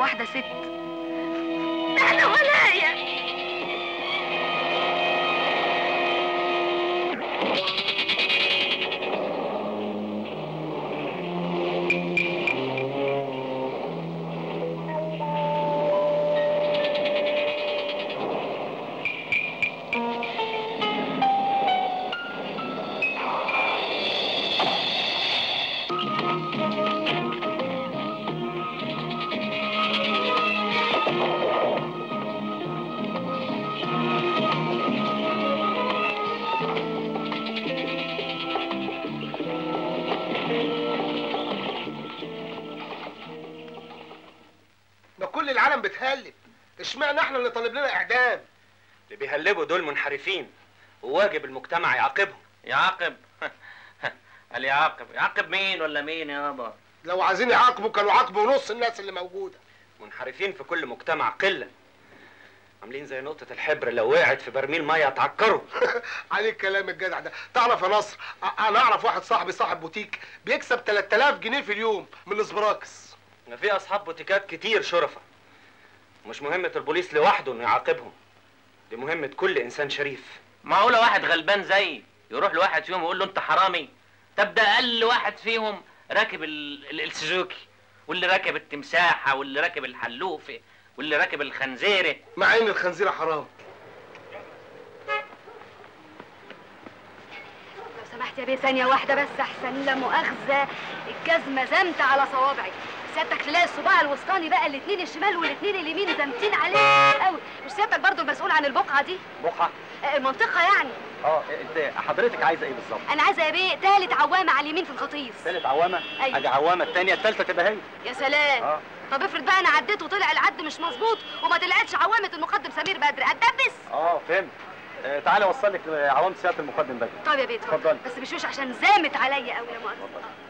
واحده ست ده انا ولايا ما كل العالم بتهلب اشمعنى احنا اللي طالب لنا اعدام اللي بيهلبوا دول منحرفين وواجب المجتمع يعاقبهم يعاقب قال يعاقب يعاقب مين ولا مين يابا لو عايزين يعاقبوا كانوا عاقبوا نص الناس اللي موجوده منحرفين في كل مجتمع قله عاملين زي نقطة الحبر لو وقعت في برميل مية اتعكروا عليك كلام الجدع ده تعرف يا نصر أ- انا اعرف واحد صاحبي صاحب بوتيك بيكسب 3000 جنيه في اليوم من الاسبراكس ما في اصحاب بوتيكات كتير شرفة مش مهمة البوليس لوحده انه يعاقبهم دي مهمة كل انسان شريف معقولة واحد غلبان زيي يروح لواحد فيهم يقول له انت حرامي طب ده اقل واحد فيهم راكب ال- ال- السوزوكي واللي راكب التمساحة واللي راكب الحلوفة واللي راكب الخنزيرة مع ان الخنزيره حرام لو سمحت يا بيه ثانية واحدة بس أحسن لا مؤاخذة الجزمة زمت على صوابعي سيادتك تلاقي الصباع الوسطاني بقى الاتنين الشمال والاتنين اليمين زمتين عليه قوي مش سيادتك برضو المسؤول عن البقعة دي بقعة آه، المنطقة يعني اه انت حضرتك عايزه ايه بالظبط؟ أنا عايزة يا بيه تالت عوامة على اليمين في الخطيف ثالث عوامه أيوة. ادي عوامه الثانيه الثالثه تبقى هي يا سلام اه طب افرض بقى أنا عديت وطلع العد مش مظبوط وما طلعتش عوامة المقدم سمير بدر أتدبس اه فهمت آه تعالى اوصل لك عوامه سياده المقدم بدري طب يا بيه اتفضلي. بس بشوش عشان زامت عليا قوي يا مؤاخذة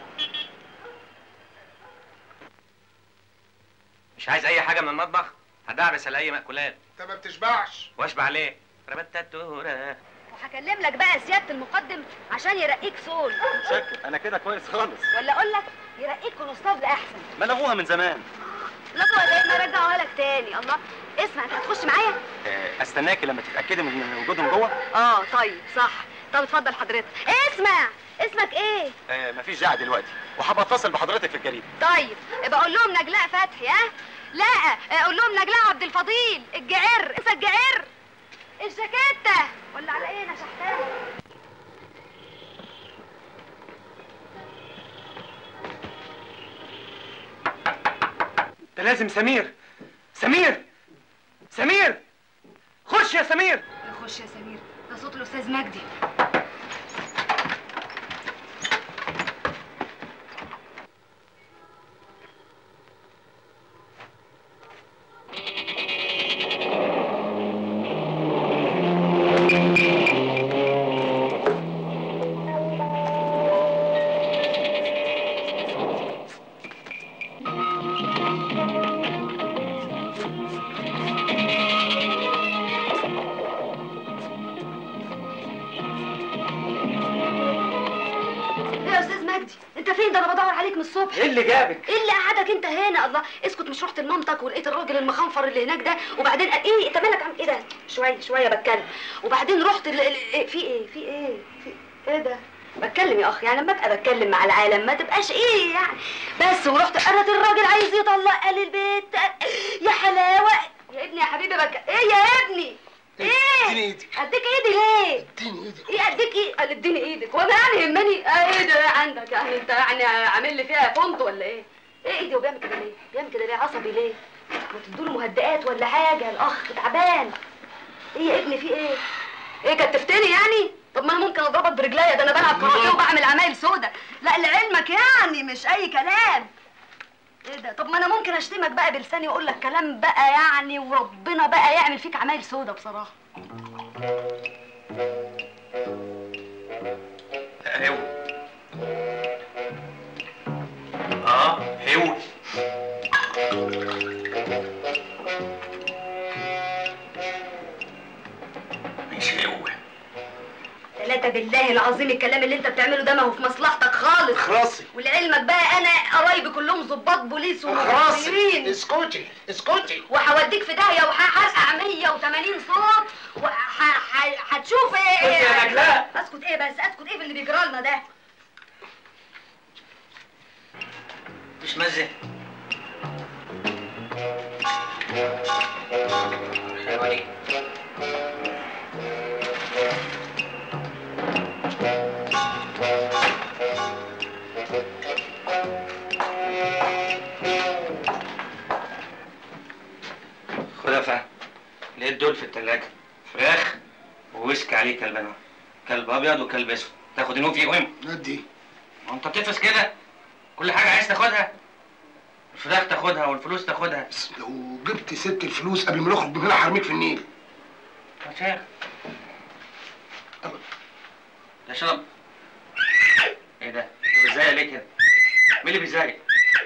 مش عايز اي حاجة من المطبخ هدعبس على اي مأكولات انت ما بتشبعش واشبع ليه ربتتورة وهكلم لك بقى سيادة المقدم عشان يرقيك صول شكل انا كده كويس خالص ولا اقول لك يرقيك كونستابل احسن ما لغوها من زمان لا هو زي ما رجعوها لك تاني الله اسمع انت هتخش معايا آه استناكي لما تتاكدي من وجودهم جوه اه طيب صح طب اتفضل حضرتك اسمع اسمك ايه آه مفيش داعي دلوقتي وحابه اتصل بحضرتك في الجريده طيب يبقى قول لهم نجلاء فتحي ها لا آه، قول لهم نجلاء عبد الفضيل الجعر انسى الجعر الجاكيته ولا على ايه انا شحتها ده لازم سمير سمير سمير خش يا سمير خش يا سمير ده صوت الاستاذ مجدي ايه يا استاذ مجدي انت فين ده انا بدور عليك من الصبح ايه اللي جابك؟ ايه اللي قعدك انت هنا الله اسكت مش رحت لمامتك ولقيت الراجل المخنفر اللي هناك ده وبعدين قال ايه انت مالك عم ايه ده شويه شويه بتكلم وبعدين رحت ل... ل... إيه في ايه في ايه في ايه ده بتكلم يا اخ يعني لما ابقى بتكلم مع العالم ما تبقاش ايه يعني بس ورحت قالت الراجل عايز يطلق قال البيت يا حلاوه يا ابني يا حبيبي بك ايه يا ابني ايه اديني ايدي اديك ايدي ليه اديني ايدي ايه اديك ايه قال اديني ايدك وانا يعني يهمني اه ايه ده عندك يعني انت يعني عامل لي فيها فونت ولا ايه ايه ايدي وبيعمل كده ليه بيعمل كده ليه عصبي ليه ما تدوله مهدئات ولا حاجه الاخ تعبان ايه يا ابني في ايه ايه كتفتني يعني طب ما انا ممكن اضربك برجليا ده انا بلعب كاراتيه وبعمل عمايل سودا لا لعلمك يعني مش اي كلام ايه ده طب ما انا ممكن اشتمك بقى بلساني واقول لك كلام بقى يعني وربنا بقى يعمل فيك عمايل سودا بصراحه هو اه هو مش هو ثلاثة بالله بالله العظيم الكلام اللي انت بتعمله ده ما هو في مصلحتك خالص اخرسي ولعلمك بقى انا قرايبي كلهم ضباط بوليس اخرسي ومخابرين اسكتي اسكتي وهوديك في داهيه وهحرقع 180 صوت وهتشوف ايه اسكت يا نجلاء. اسكت ايه بس اسكت ايه في اللي بيجرى لنا ده مش مزه حلوة دي خد يا فهد لقيت دول في التلاجة فراخ وويسك عليه كلبنا كلب ابيض وكلب اسود تاخد انهم فيهم ندي ما انت بتفلس كده كل حاجه عايز تاخدها الفراخ تاخدها والفلوس تاخدها لو جبت ست الفلوس قبل ما نخرج من هنا هرميك في النيل يا شيخ اشرب ايه ده؟ انت بتزايق ليه كده؟ مين اللي بيزايق؟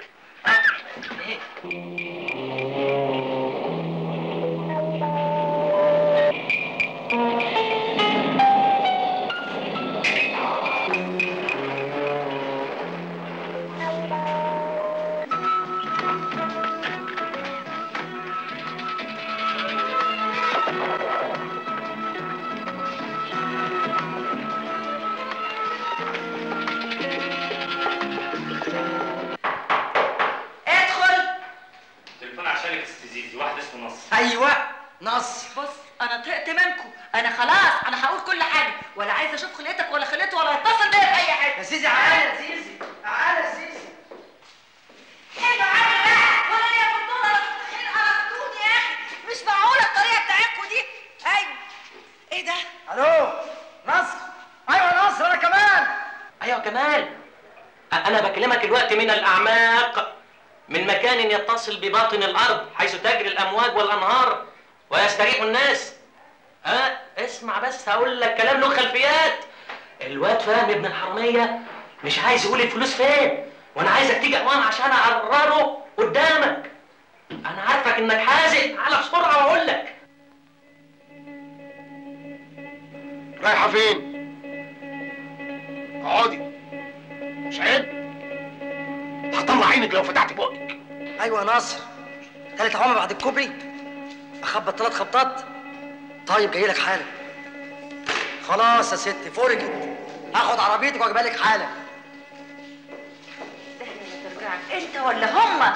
ادخل تليفون عشانك استزيزي واحد اسمه نصر ايوه نص بص انا طقت منكم انا خلاص انا هقول كل حاجه ولا عايزه اشوف خلقتك ولا خلقته ولا اتصل بيا في اي حاجه يا زيزي تعالى يا زيزي تعالى يا زيزي ايه تعالى بقى ولا يا بطوله ولا مستحيل قرفتوني يا اخي مش معقوله الطريقه بتاعتكم دي ايوه ايه ده الو نصر ايوه نصر انا كمان ايوه كمال أ- انا بكلمك الوقت من الاعماق من مكان يتصل بباطن الارض حيث تجري الامواج والانهار ويستريح الناس ها اسمع بس هقول لك كلام له خلفيات الواد فهمي ابن الحراميه مش عايز يقول الفلوس فين وانا عايزك تيجي اوام عشان اقرره قدامك انا عارفك انك حازق على بسرعه واقول لك رايحه فين اقعدي مش عيب هطلع عينك لو فتحت بقك ايوه يا نصر تالت عمر بعد الكوبري اخبط ثلاث خبطات طيب جاي لك حالا خلاص يا ستي فرجت هاخد عربيتك واجيبها لك حالا ترجعك انت ولا هما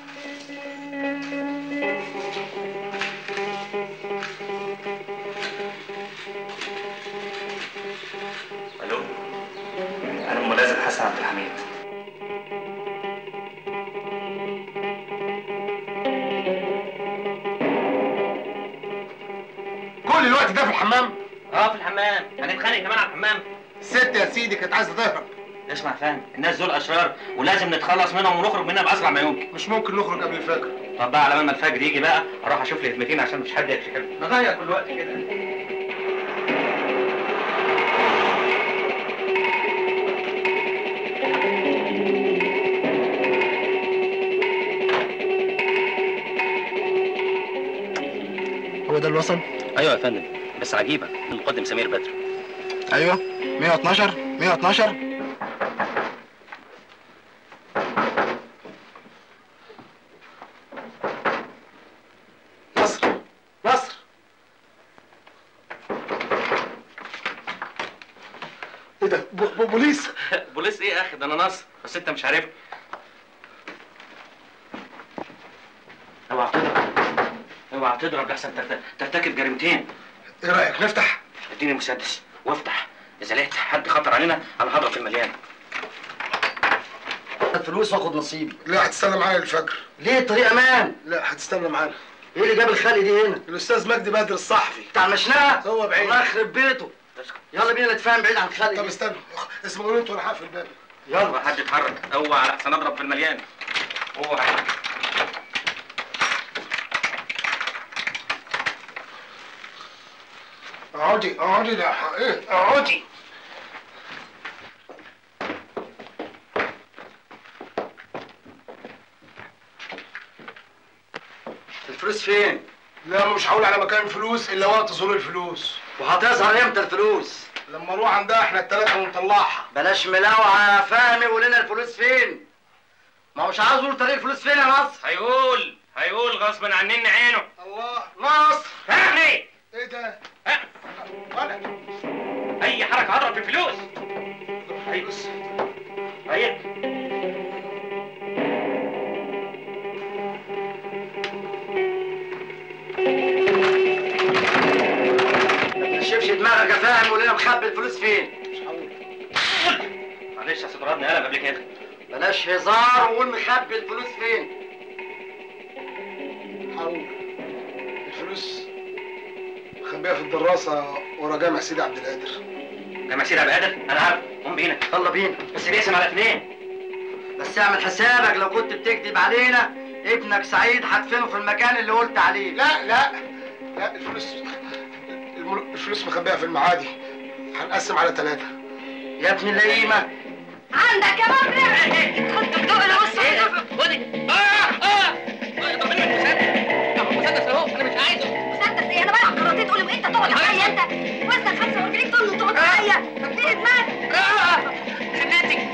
الو انا الملازم حسن عبد الحميد كل الوقت ده في الحمام اه في الحمام هنتخانق كمان على الحمام الست يا سيدي كانت عايزه تهرب اسمع فاهم الناس دول اشرار ولازم نتخلص منهم ونخرج منها باسرع ما يمكن مش ممكن نخرج قبل الفجر طب بقى على ما الفجر يجي بقى اروح اشوف لي هدمتين عشان مش حد يكشف نضيع كل وقت كده هو ده الوصل ايوه يا فندم بس عجيبه المقدم سمير بدر ايوه 112 112 نصر نصر ايه ده ب- ب- بوليس بوليس ايه يا اخي ده انا نصر بس انت مش عارف اوعى تضرب اوعى تضرب لحسن ترت- ترتكب جريمتين ايه رايك نفتح اديني مسدس وافتح اذا لقيت حد خطر علينا انا هضرب في المليان الفلوس واخد نصيبي لا هتستنى معانا للفجر ليه الطريق امان لا هتستنى معانا ايه اللي جاب الخلق دي هنا الاستاذ مجدي بدر الصحفي بتاع المشنقه هو بعيد الله يخرب بيته يلا بينا نتفاهم بعيد عن الخلق طب استنى اسمعوني انتوا وانا هقفل الباب يلا حد يتحرك اوعى لحسن اضرب في المليان اوعى اقعدي اقعدي لا ح- ايه اقعدي الفلوس فين لا مش هقول على مكان الفلوس الا وقت ظهور الفلوس وهتظهر امتى الفلوس لما نروح عندها احنا التلاته ونطلعها بلاش ملاوعه يا فهمي وقول لنا الفلوس فين ما هو مش عاوز يقول طريق الفلوس فين يا مصر هيقول هيقول غصب عننا عينه الله مصر فهمي ايه ده؟ اي حركه هضرب في الفلوس هي بص هي ما تنشفش دماغك يا فاهم وقول لنا مخبي الفلوس فين معلش يا سيد ربنا قلم قبل كده بلاش هزار وقول مخبي الفلوس فين حاول الفلوس مخبيها في الدراسه ورا جامع سيدي عبد القادر جامع سيدي عبد القادر انا عارف قوم بينا يلا بينا بس بيقسم على اثنين بس اعمل حسابك لو كنت بتكذب علينا ابنك سعيد هدفنه في المكان اللي قلت عليه لا لا لا الفلوس المل- الفلوس مخبيها في المعادي هنقسم على ثلاثه يا ابن اللئيمه عندك يا مبرم خد الدق اللي بص خدي اه اه طب انا مش مسدس اهو انا مش عايزه مسدس ايه انا بلعب كاراتيه تقول لي انت تقعد عليا انت وزنك 45 طن وتقعد عليا اديني دماغك خليتك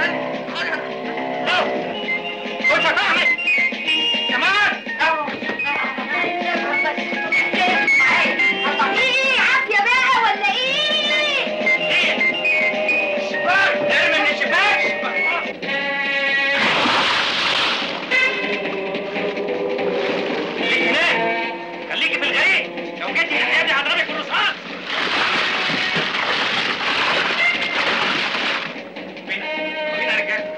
خش يا فهمي كمان ايه عافيه بقى ولا ايه؟ الشباك ارمي من الشباك خليك هناك خليكي في الغريق لو جيتي هتقابلي هضربك بالرصاص بينا بينا يا رجاله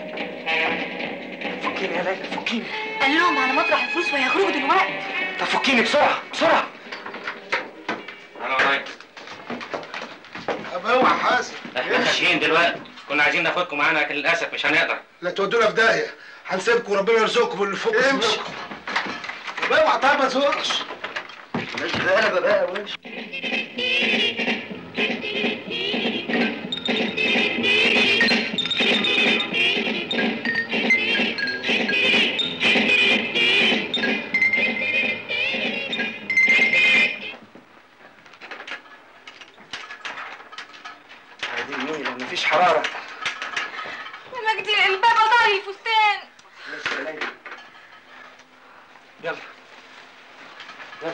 فكيني يا ليلى فكيني قال لهم على مطرح الفلوس وهيخرجوا دلوقتي طب فكيني بسرعه بسرعه انا ورايا طب اوعى حاسب احنا ماشيين دلوقتي كنا عايزين ناخدكم معانا لكن للاسف مش هنقدر لا تودونا في داهيه هنسيبكم وربنا يرزقكم اللي فوق امشي طب اوعى طيب ما تزورش مش غالبه بقى وامشي هذه النيله مفيش حراره يا مجدي البابا ضايع فستان بس يا ليلى يلا يلا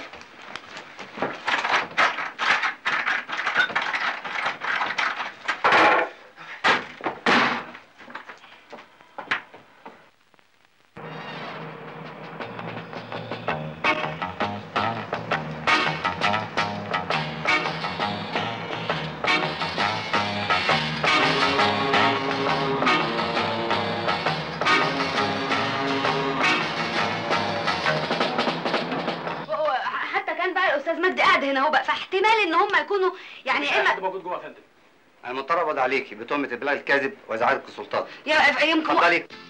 حتى كان بقى الاستاذ مجدي قاعد هنا اهو بقى فاحتمال ان هم يكونوا يعني يا اما موجود جوه يا فندم انا مضطر اقبض عليكي بتهمه ابلاغ الكاذب وازعاج السلطات يا- يمكن اتفضلي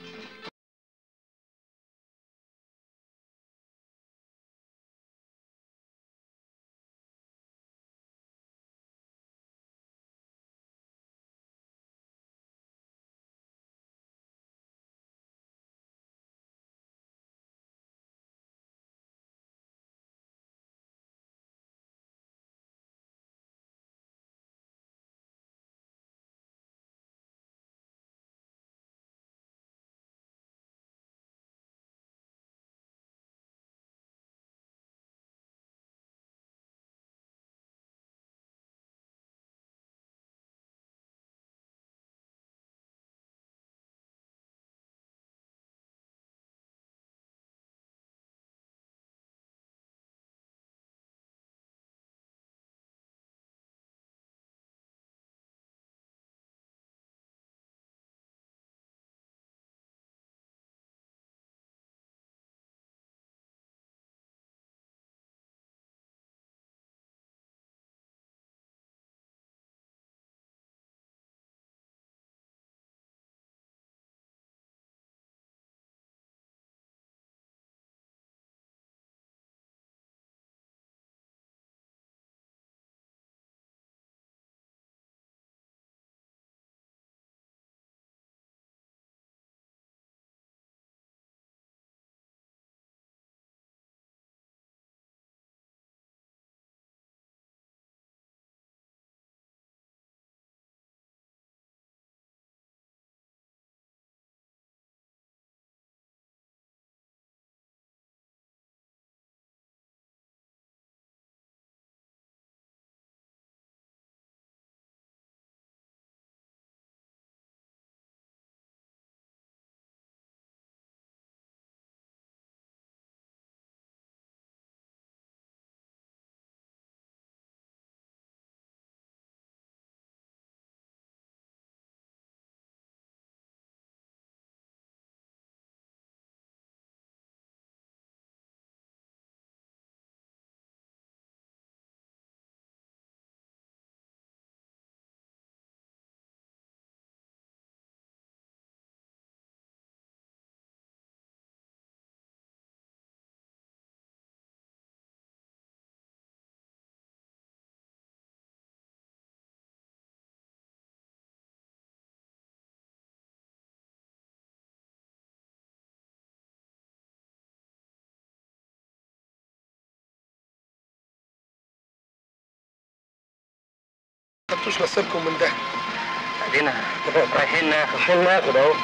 خدتوش نصيبكم من ده ادينا رايحين ناخد رايحين ناخد اهو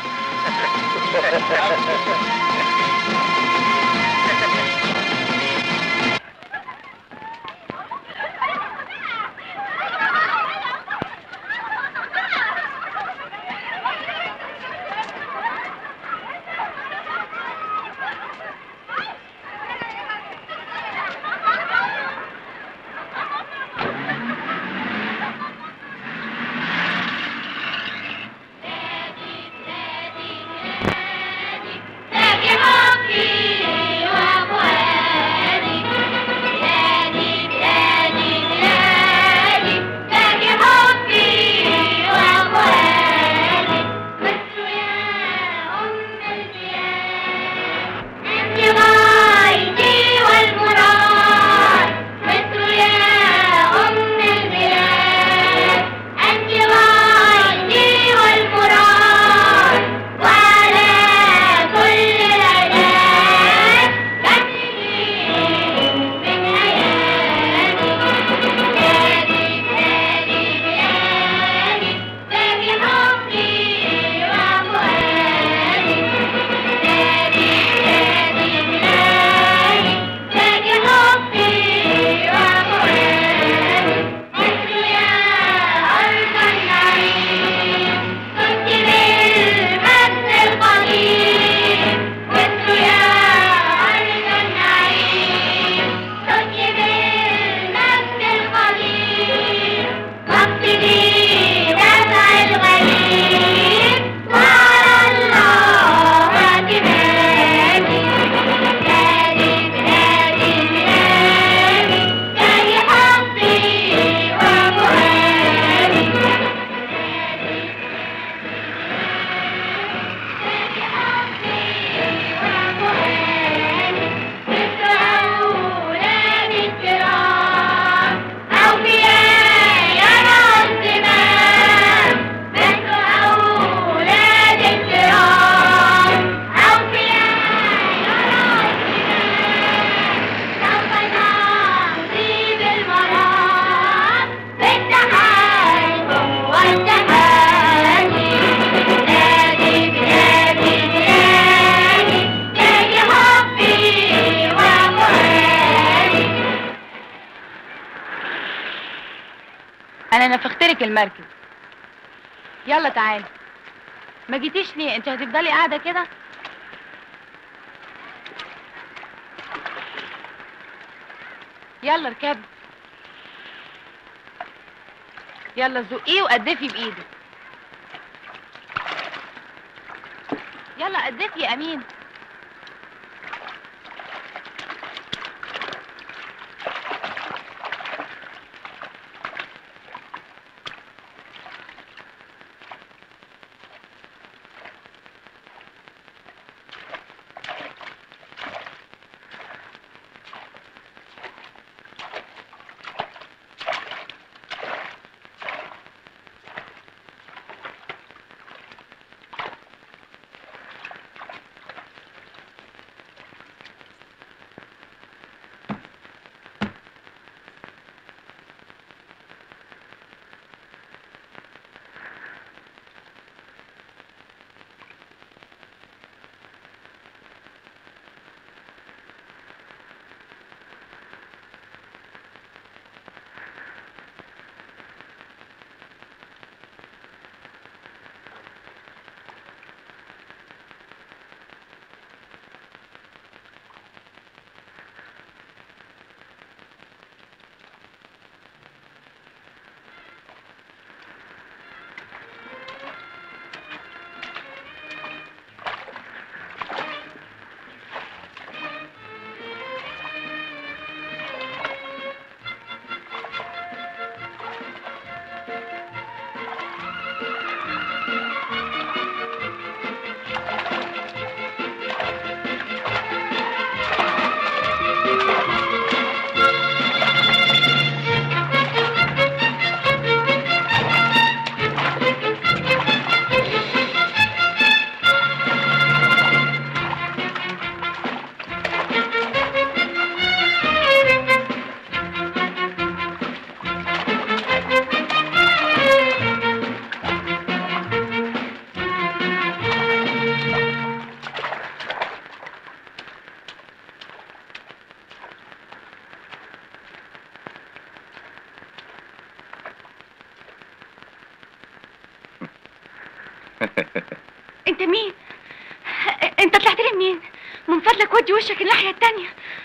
انا نفخت لك المركب يلا تعالي ما جيتيش ليه انت هتفضلي قاعده كده يلا اركبي يلا زقيه وقدفي بايدك يلا قدفي يا امين انت مين انت طلعت لي منين من فضلك ودي وشك الناحيه التانية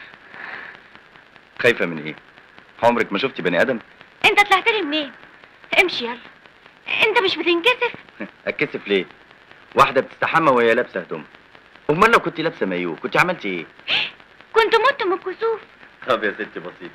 خايفه من ايه عمرك ما شفتي بني ادم انت طلعت لي منين امشي يلا انت مش بتنكسف اتكسف ليه واحده بتستحمى وهي لابسه هدوم امال لو كنت لابسه مايو كنت عملتي ايه كنت مت من الكسوف طب يا ستي بسيط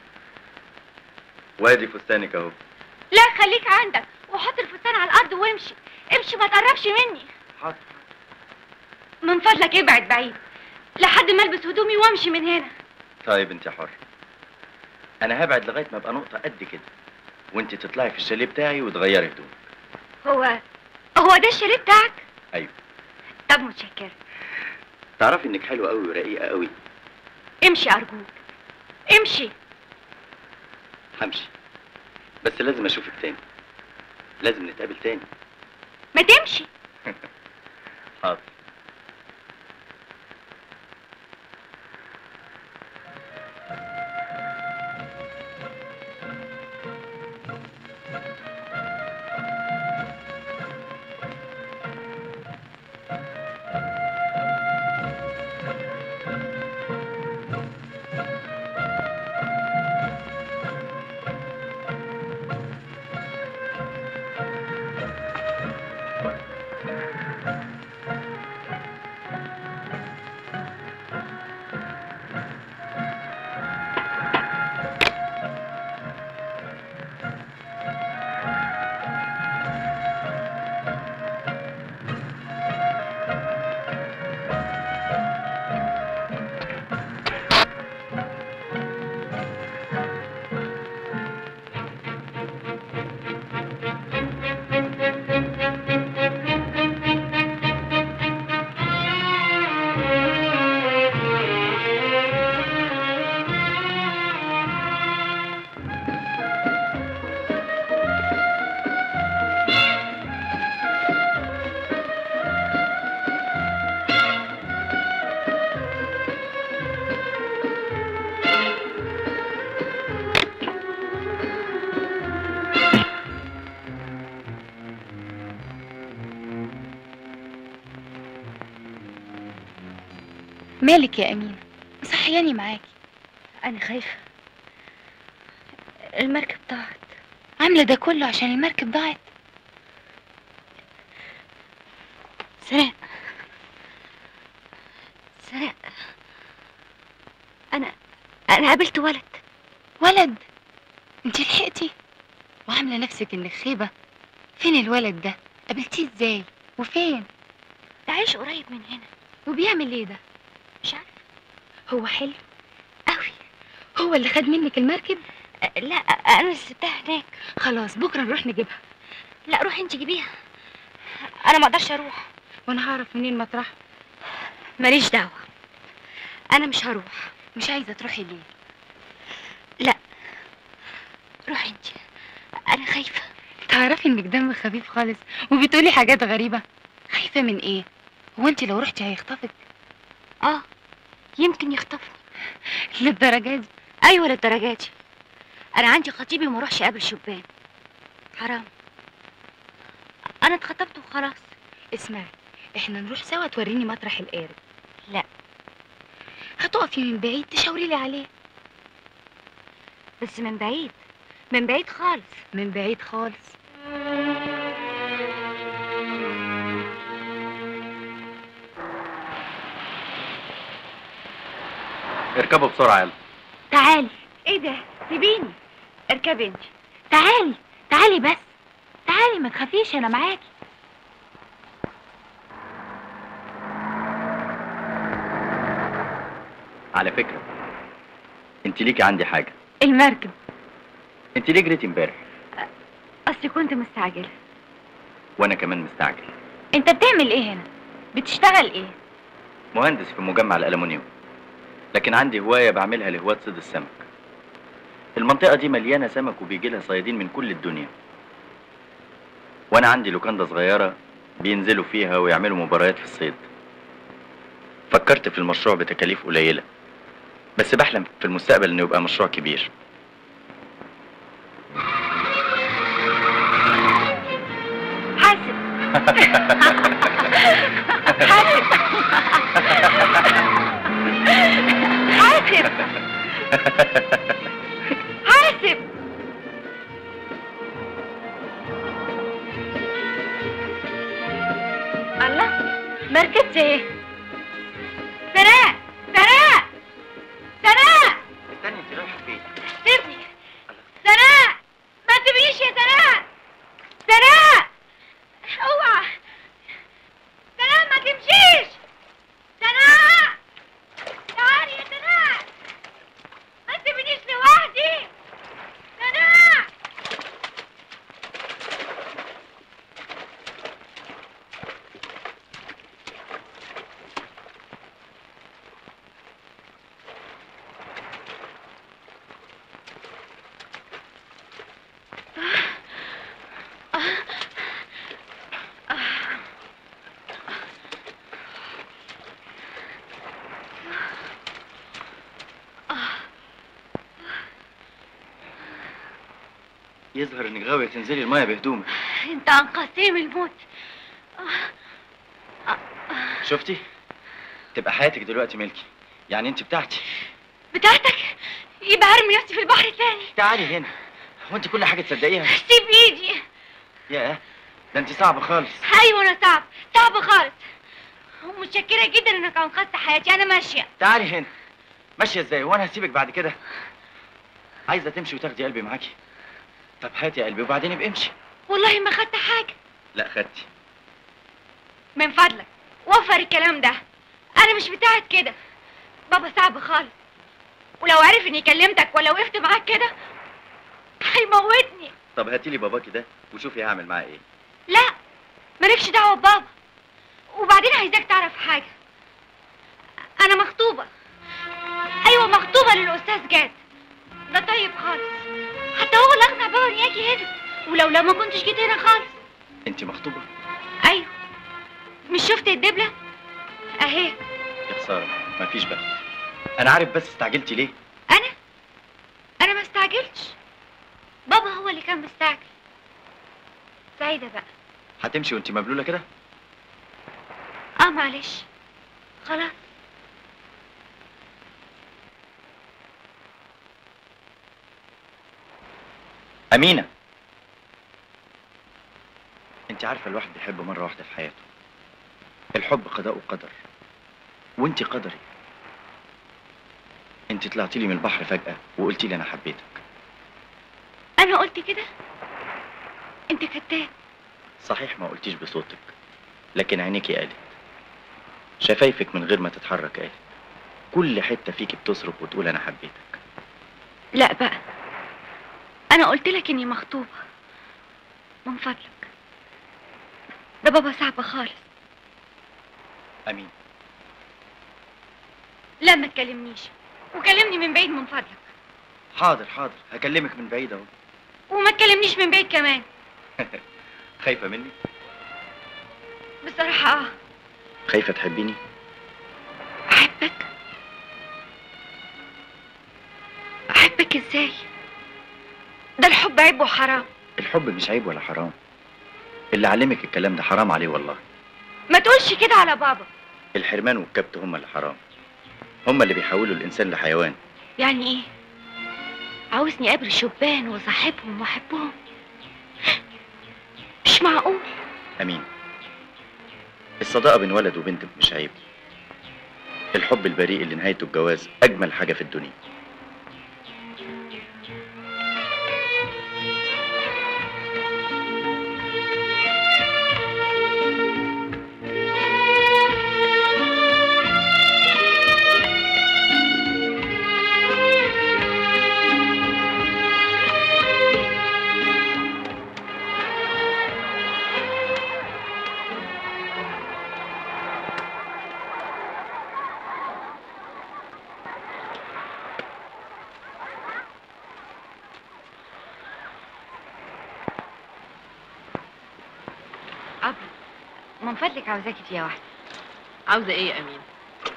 وادي فستانك اهو لا خليك عندك وحط الفستان على الارض وامشي امشي ما تقربش مني حاضر. من فضلك ابعد بعيد لحد ما البس هدومي وامشي من هنا طيب انت حر انا هبعد لغايه ما ابقى نقطه قد كده وانت تطلعي في الشاليه بتاعي وتغيري هدوم هو هو ده الشاليه بتاعك ايوه طب متشكر تعرفي انك حلوه قوي ورقيقه قوي امشي ارجوك امشي همشي بس لازم اشوفك تاني لازم نتقابل تاني ما تمشي حاضر مالك يا أمينة صحياني معاكي أنا خايفة المركب ضاعت عاملة ده كله عشان المركب ضاعت سراء سراء أنا أنا قابلت ولد ولد انت لحقتي وعاملة نفسك انك خيبة فين الولد ده قابلتيه ازاي وفين ده عايش قريب من هنا وبيعمل ايه ده مش عارفه هو حلو قوي هو اللي خد منك المركب لا انا سبتها هناك خلاص بكره نروح نجيبها لا روحي انت جيبيها انا ما اقدرش اروح وانا هعرف منين مطرح ماليش دعوه انا مش هروح مش عايزه تروحي ليه لا روحي انت انا خايفه تعرفي انك دم خفيف خالص وبتقولي حاجات غريبه خايفه من ايه هو انت لو رحتي هيخطفك اه يمكن يخطفني للدرجه دي ايوه للدرجه دي انا عندي خطيبي وما اروحش اقابل شبان حرام انا اتخطبت وخلاص اسمعي احنا نروح سوا توريني مطرح القارب لا هتقفي من بعيد تشاوري لي عليه بس من بعيد من بعيد خالص من بعيد خالص اركبوا بسرعه يلا تعالي ايه ده سيبيني اركبي انت تعالي تعالي بس تعالي ما تخافيش انا معاكي على فكره انت ليكي عندي حاجه المركب انت ليه جريتي امبارح اصلي كنت مستعجله وانا كمان مستعجل انت بتعمل ايه هنا بتشتغل ايه مهندس في مجمع الالومنيوم لكن عندي هوايه بعملها لهواة صيد السمك المنطقه دي مليانه سمك وبيجي لها صيادين من كل الدنيا وانا عندي لوكاندا صغيره بينزلوا فيها ويعملوا مباريات في الصيد فكرت في المشروع بتكاليف قليله بس بحلم في المستقبل انه يبقى مشروع كبير حاسب حاسب حاسب الله ما ركبتش ايه سناء سناء سناء استني انت رايحه فين سيبني سناء ما تسيبنيش يا سناء سناء اوعى سناء ما تمشيش سناء تعالي يا سناء ما تسيبنيش لوحدي سناء يظهر انك غاويه تنزلي المايه بهدومك انت انقذتني من الموت شفتي تبقى حياتك دلوقتي ملكي يعني انت بتاعتي بتاعتك يبقى ارمي نفسي في البحر تاني تعالي هنا هو انت كل حاجه تصدقيها سيب ايدي ياه ده انت صعبه خالص ايوه انا صعب صعب خالص ومتشكره جدا انك انقذت حياتي انا ماشيه تعالي هنا ماشيه ازاي وانا هسيبك بعد كده عايزه تمشي وتاخدي قلبي معاكي طب هاتي قلبي وبعدين ابقى امشي والله ما خدت حاجه لا خدتي من فضلك وفر الكلام ده انا مش بتاعت كده بابا صعب خالص ولو عرف اني كلمتك ولا وقفت معاك كده هيموتني طب هاتي لي باباكي ده وشوفي هعمل معاه ايه لا مالكش دعوه ببابا وبعدين عايزاك تعرف حاجه انا مخطوبه ايوه مخطوبه للاستاذ جاد ده طيب خالص حتى هو اللي اقنع بابا اني اجي هنا ولولا ما كنتش جيت هنا خالص انت مخطوبه ايوه مش شفت الدبله اهي يا خساره مفيش بخت انا عارف بس استعجلتي ليه انا انا ما استعجلتش بابا هو اللي كان مستعجل سعيده بقى هتمشي وانت مبلوله كده اه معلش خلاص امينه انت عارفه الواحد بيحب مره واحده في حياته الحب قضاء وقدر وانت قدري انت طلعتي لي من البحر فجاه وقلتي لي انا حبيتك انا قلت كده انت كذاب صحيح ما قلتيش بصوتك لكن عينيكي قالت شفايفك من غير ما تتحرك قالت كل حته فيكي بتصرخ وتقول انا حبيتك لا بقى انا قلت لك اني مخطوبه من فضلك ده بابا صعب خالص امين لا ما تكلمنيش وكلمني من بعيد من فضلك حاضر حاضر هكلمك من بعيد اهو وما تكلمنيش من بعيد كمان خايفه مني بصراحه اه خايفه تحبيني احبك ازاي ده الحب عيب وحرام الحب مش عيب ولا حرام اللي علمك الكلام ده حرام عليه والله ما تقولش كده على بابا الحرمان والكبت هما اللي حرام هما اللي بيحولوا الانسان لحيوان يعني ايه عاوزني اقابل شبان وصاحبهم واحبهم مش معقول امين الصداقه بين ولد وبنت مش عيب الحب البريء اللي نهايته الجواز اجمل حاجه في الدنيا أب من فضلك عاوزاكي فيها واحدة عاوزة ايه يا امين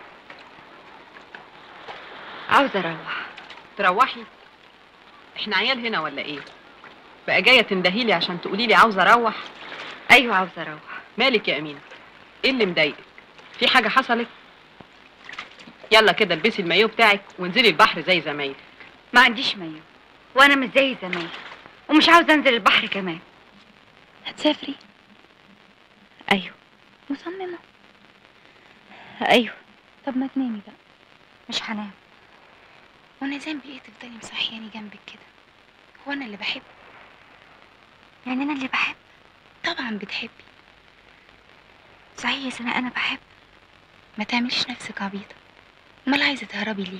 عاوزة اروح تروحي احنا عيال هنا ولا ايه بقى جاية تندهيلي عشان تقولي لي عاوزة اروح ايوه عاوزة اروح مالك يا امينه ايه اللي مضايقك في حاجه حصلت يلا كده البسي المايو بتاعك وانزلي البحر زي زمايلك ما عنديش مايو وانا مش زي زمان ومش عاوزه انزل البحر كمان هتسافري ايوه مصممه ايوه طب ما تنامي بقى مش هنام وانا ذنبي ايه تفضلي مصحياني جنبك كده هو انا اللي بحب يعني انا اللي بحب طبعا بتحبي صحيح يا سناء انا بحب ما تعمليش نفسك عبيطه امال عايزه تهربي ليه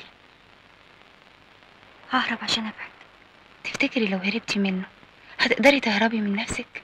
ههرب عشان ابعد تفتكري لو هربتي منه هتقدري تهربي من نفسك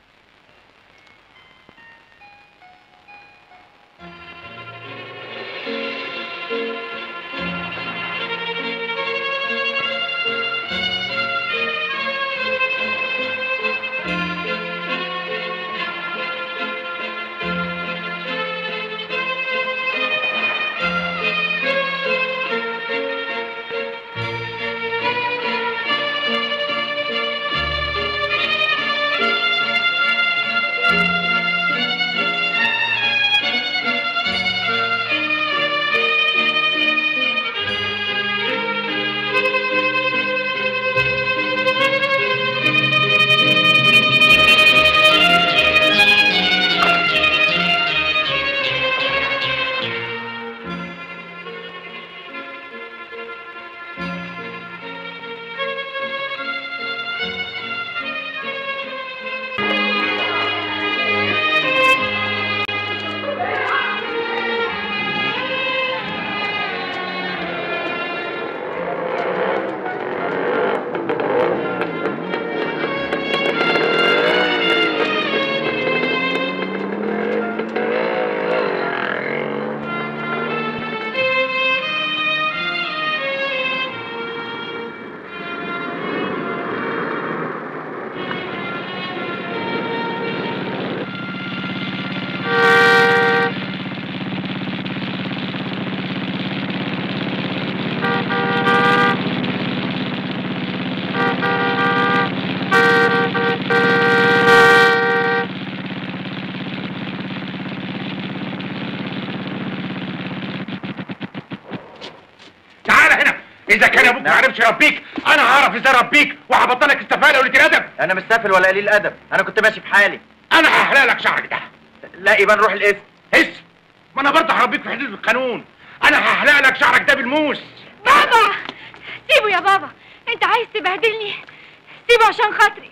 تعال هنا اذا كان ابوك ما عرفش يربيك انا هعرف ازاي اربيك وهبطلك استفاله وقله الادب انا مش سافل ولا قليل ادب انا كنت ماشي في حالي انا هحلق لك شعرك ده لا يبقى نروح الاسم اسم ما انا برضه هربيك في حدود القانون انا هحلق لك شعرك ده بالموس بابا سيبه يا بابا انت عايز تبهدلني سيبه عشان خاطري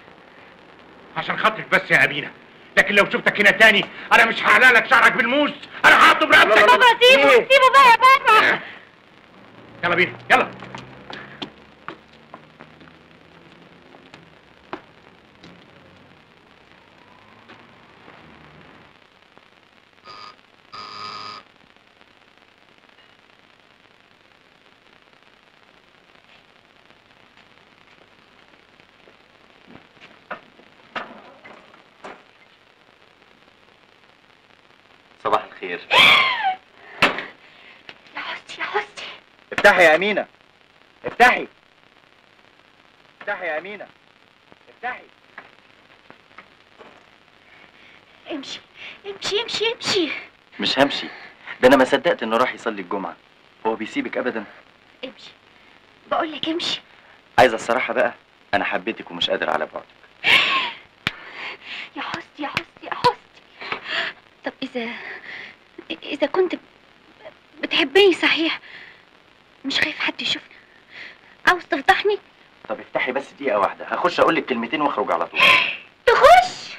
عشان خاطرك بس يا امينه لكن لو شفتك هنا تاني انا مش هحلق لك شعرك بالموس انا هقطم رقبتك بابا سيبه سيبه بقى يا بابا يلا بينا يلا صباح الخير يا حستي يا حستي افتحي يا امينه افتحي افتحي يا امينه افتحي امشي امشي امشي امشي مش همشي ده انا ما صدقت انه راح يصلي الجمعه هو بيسيبك ابدا امشي بقول لك امشي عايزه الصراحه بقى انا حبيتك ومش قادر على بعدك يا حستي يا حستي يا حستي طب اذا اذا كنت بتحبني صحيح مش خايف حد يشوفني عاوز تفضحني طب افتحي بس دقيقه واحده هخش اقول لك كلمتين واخرج على طول تخش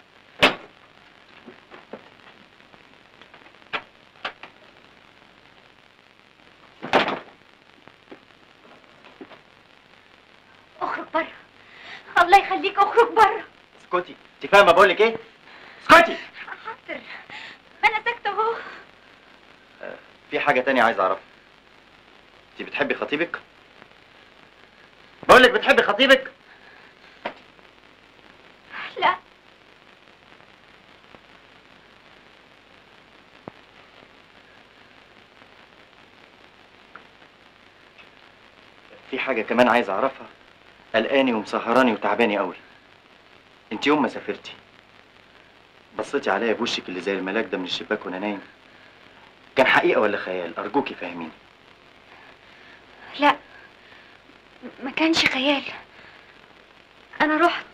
اخرج بره الله يخليك اخرج بره اسكتي انت فاهمه بقول لك ايه اسكتي حاضر ما انا ساكته اهو في حاجه تانية عايز اعرفها انت بتحبي خطيبك بقول لك بتحبي خطيبك لا في حاجه كمان عايز اعرفها قلقاني ومسهراني وتعباني قوي انت يوم ما سافرتي بصيتي عليا بوشك اللي زي الملاك ده من الشباك وانا نايم كان حقيقه ولا خيال ارجوكي فهميني لا ما كانش خيال انا رحت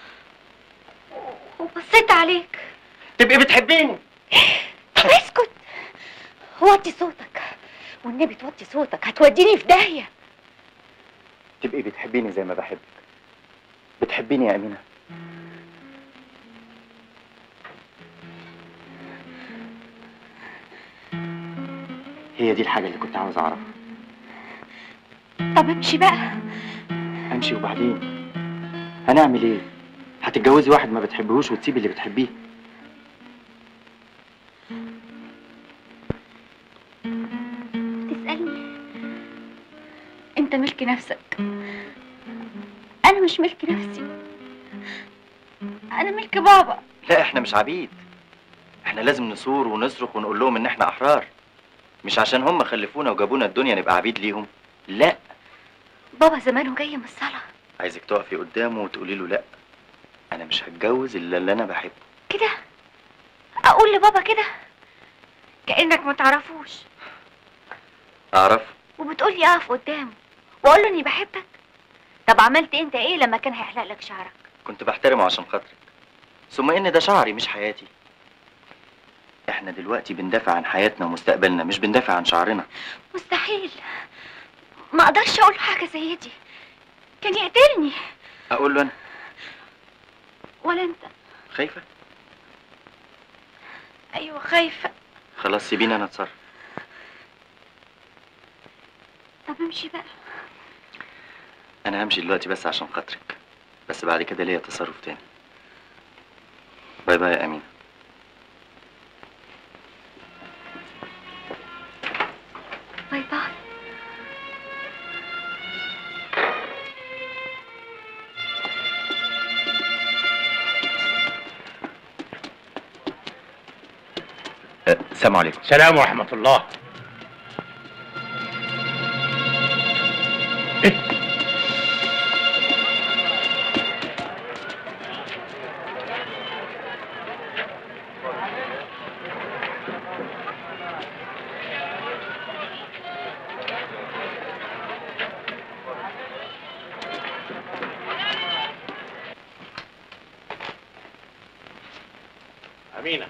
وبصيت عليك تبقي بتحبيني طب اسكت وطي صوتك والنبي توطي صوتك هتوديني في داهيه تبقي بتحبيني زي ما بحبك بتحبيني يا امينه هي دي الحاجه اللي كنت عاوز اعرفها طب امشي بقى امشي وبعدين هنعمل ايه هتتجوزي واحد ما بتحبهوش وتسيبي اللي بتحبيه تسألني انت ملك نفسك انا مش ملك نفسي انا ملك بابا لا احنا مش عبيد احنا لازم نصور ونصرخ ونقول لهم ان احنا احرار مش عشان هم خلفونا وجابونا الدنيا نبقى عبيد ليهم لا بابا زمانه جاي من الصلاة عايزك تقفي قدامه وتقولي له لا انا مش هتجوز الا اللي انا بحبه كده اقول لبابا كده كأنك ما تعرفوش اعرف وبتقولي اقف قدامه واقول له اني بحبك طب عملت انت ايه لما كان هيحلق لك شعرك كنت بحترمه عشان خاطرك ثم ان ده شعري مش حياتي احنا دلوقتي بندافع عن حياتنا ومستقبلنا مش بندافع عن شعرنا مستحيل ما اقدرش اقول له حاجه زي دي كان يقتلني اقول له انا ولا انت خايفه ايوه خايفه خلاص سيبيني انا اتصرف طب امشي بقى انا همشي دلوقتي بس عشان خاطرك بس بعد كده ليا تصرف تاني باي باي يا امين باي باي أه، السلام عليكم السلام ورحمة الله أمينة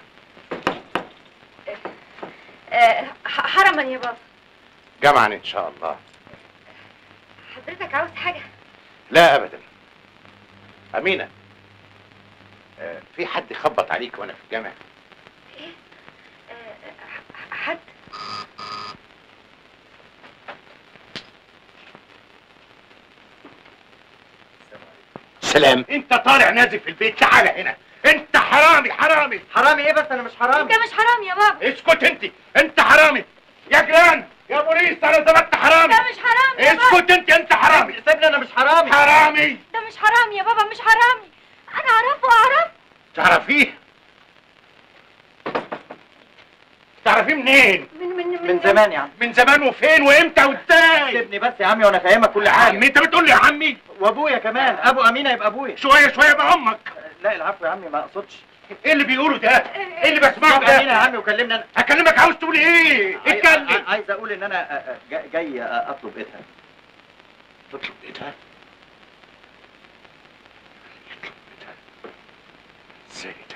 أه ح- حرما يا بابا جمعا إن شاء الله حضرتك عاوز حاجه لا أبدا أمينة آه، في حد يخبط عليك وأنا في الجامع حد سلام أنت طالع نازل في البيت تعال هنا أنت حرامي حرامي حرامي ايه بس انا مش حرامي انت مش حرام يا بابا اسكت أنت أنت حرامي يا جيران يا بوليس أنا ثبت حرامي ده مش حرام يا بابا اسكت أنت أنت حرامي سيبني انا مش حرامي حرامي ده مش حرام يا بابا مش حرامي انا اعرفه اعرف تعرفيه تعرفيه منين من من من زمان يا عم من زمان وفين وامتى وازاي سيبني بس يا عمي وانا فاهمك كل حاجه عمي انت بتقول لي يا عمي وابويا كمان ابو امينه يبقى ابويا شويه شويه بقى امك لا العفو يا عمي ما اقصدش ايه اللي بيقوله ده ايه اللي بسمعه سيب امينه يا ده عمي وكلمني انا اكلمك عاوز تقول ايه عاي- اتكلم عاي- عايز اقول ان انا آه، آه، جا- جاي آه، اطلب ايدها تطلب ايدها ازاي ده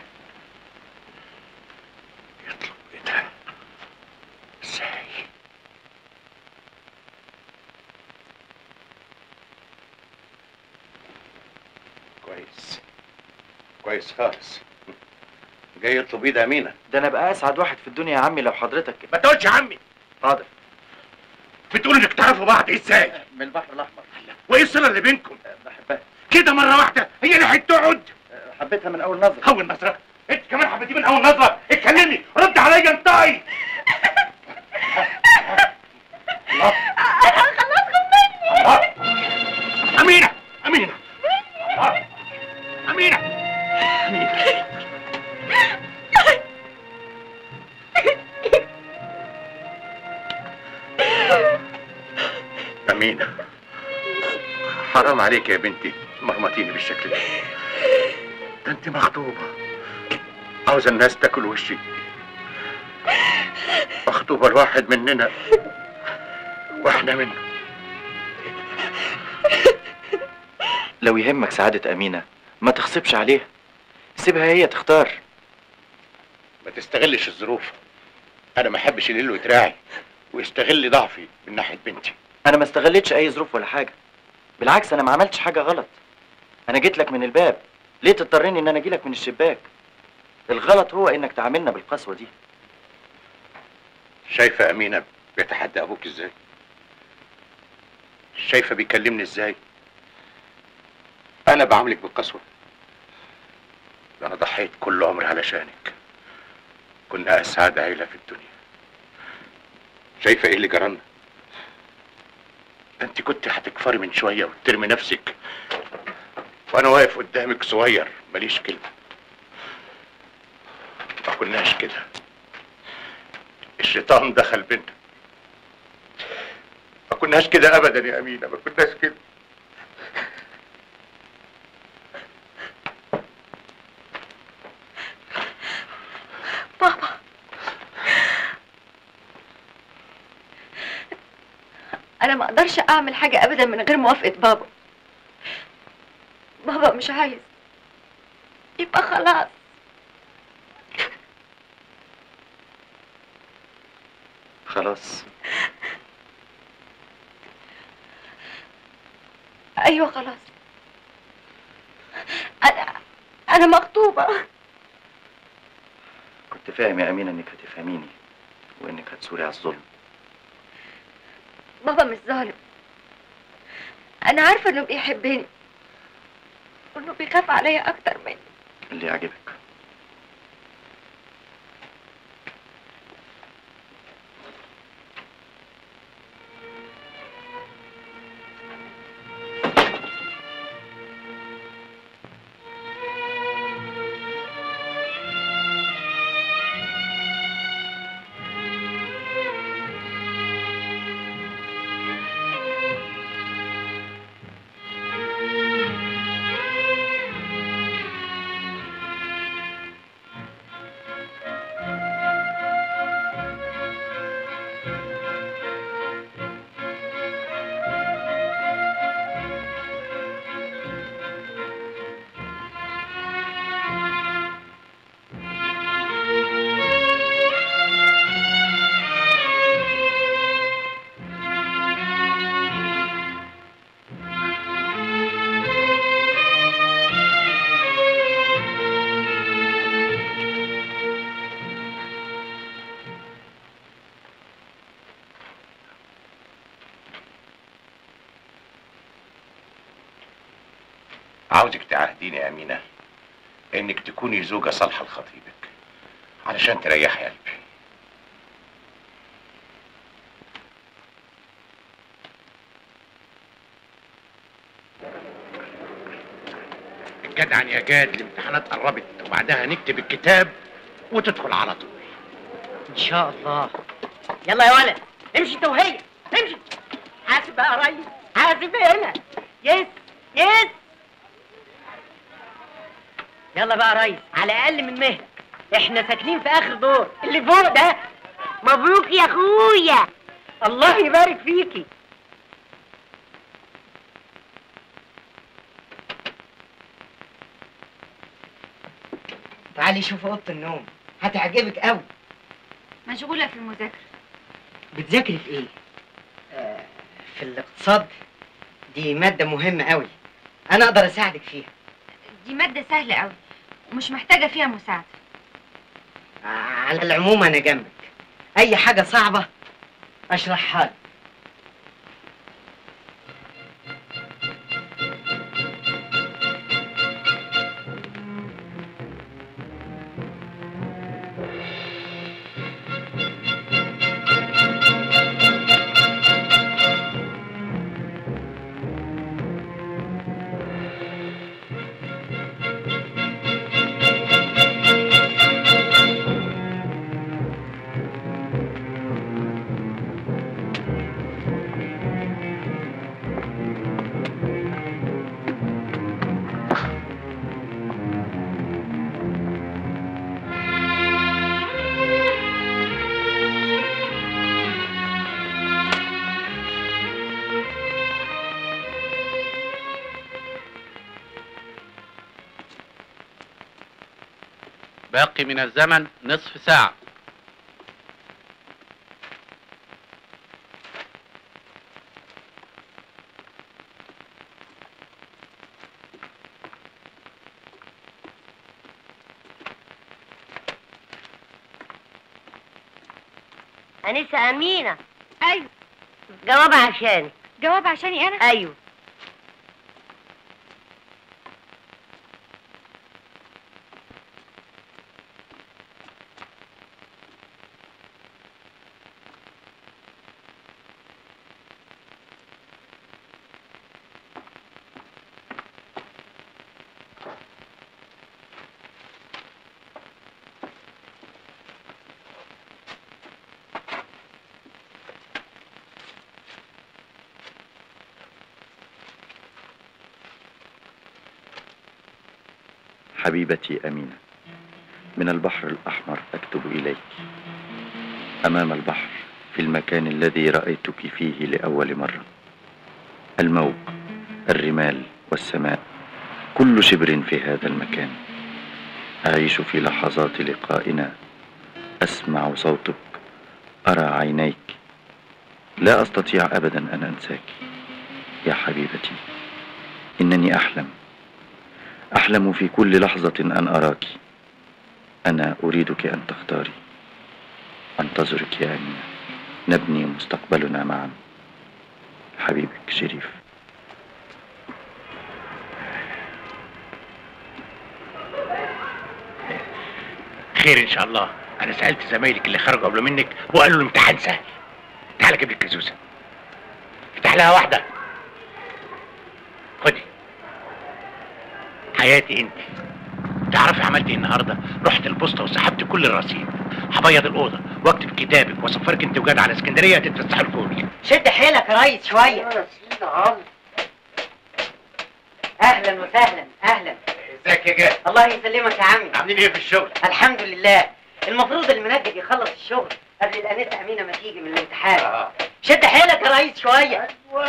يطلب ايدها ازاي كويس كويس خالص جاي يطلب ايد امينه ده انا بقى اسعد واحد في الدنيا يا عمي لو حضرتك ما تقولش عمي حاضر بتقول انك تعرفوا بعض ازاي من البحر الاحمر وايه الصله اللي بينكم بحبها كده مره واحده هي اللي هتقعد حبيتها من اول نظره اول نظره انت كمان حبيتيه من اول نظره اتكلمي رد عليا انطقي خلصكم مني امينه امينه الله. امينه امينه امينه حرام عليك يا بنتي مرمطيني بالشكل ده ده انت مخطوبه عاوز الناس تاكل وشي مخطوبة الواحد مننا واحنا منه لو يهمك سعادة أمينة ما تغصبش عليها سيبها هي تختار ما تستغلش الظروف انا ما احبش اللي له يتراعي ويستغل ضعفي من ناحيه بنتي أنا ما استغلتش أي ظروف ولا حاجة بالعكس أنا ما عملتش حاجة غلط أنا جيت لك من الباب ليه تضطرني إن أنا أجي لك من الشباك الغلط هو إنك تعاملنا بالقسوة دي شايفه امينه بيتحدى ابوك ازاي شايفه بيكلمني ازاي انا بعاملك بالقسوه ده انا ضحيت كل عمري علشانك كنا اسعد عيله في الدنيا شايفه ايه اللي جرالنا ده انت كنت هتكفري من شويه وترمي نفسك وانا واقف قدامك صغير ماليش كلمه ما كناش كده الشيطان دخل بينا ما كناش كده ابدا يا امينه ما كناش كده بابا انا ما اقدرش اعمل حاجه ابدا من غير موافقه بابا بابا مش عايز يبقى خلاص خلاص ايوه خلاص انا انا مخطوبه كنت فاهم يا أمينة إنك هتفهميني وإنك هتثوري على الظلم بابا مش ظالم انا عارفه انه بيحبني وانه بيخاف عليا اكتر مني اللي يعجبك عاوزك تعهديني يا امينه انك تكوني زوجه صالحه لخطيبك علشان تريحي قلبي جدعا يا جاد الامتحانات قربت وبعدها نكتب الكتاب وتدخل على طول ان شاء الله يلا يا ولد امشي انت وهي امشي حاسب بقى يا ريس حاسب هنا يس يس يلا بقى يا ريس على اقل من مهلك احنا ساكنين في اخر دور اللي فوق ده مبروك يا اخويا الله يبارك فيكي تعالي شوف اوضه النوم هتعجبك قوي مشغوله في المذاكره بتذاكري في ايه آه في الاقتصاد دي ماده مهمه قوي انا اقدر اساعدك فيها دي ماده سهله قوي ومش محتاجه فيها مساعده آه على العموم انا جنبك اي حاجه صعبه اشرحها لك باقي من الزمن نصف ساعة أنسة أمينة ايوه جواب عشانك جواب عشاني انا أيوه حبيبتي أمينة من البحر الأحمر أكتب إليك أمام البحر في المكان الذي رأيتك فيه لأول مرة الموج الرمال والسماء كل شبر في هذا المكان أعيش في لحظات لقائنا أسمع صوتك أرى عينيك لا أستطيع أبدا أن أنساك يا حبيبتي إنني أحلم أحلم في كل لحظة أن أراك أنا أريدك أن تختاري أنتظرك يا أمينة نبني مستقبلنا معا حبيبك شريف خير ان شاء الله انا سالت زمايلك اللي خرجوا قبل منك وقالوا الامتحان سهل تعال اجيب لك كازوزه افتح لها واحده خدي حياتي انت تعرفي عملت ايه النهارده رحت البوسطه وسحبت كل الرصيد هبيض الاوضه واكتب كتابك واسفرك انت وجاد على اسكندريه تتفسحوا الفول شد حيلك يا ريس شوية أهلا وسهلا أهلا ازيك يا جاد الله يسلمك يا عمي عاملين ايه في الشغل الحمد لله المفروض المنجد يخلص الشغل قبل الأنسة أمينة ما تيجي من الامتحان شد حيلك يا ريس شوية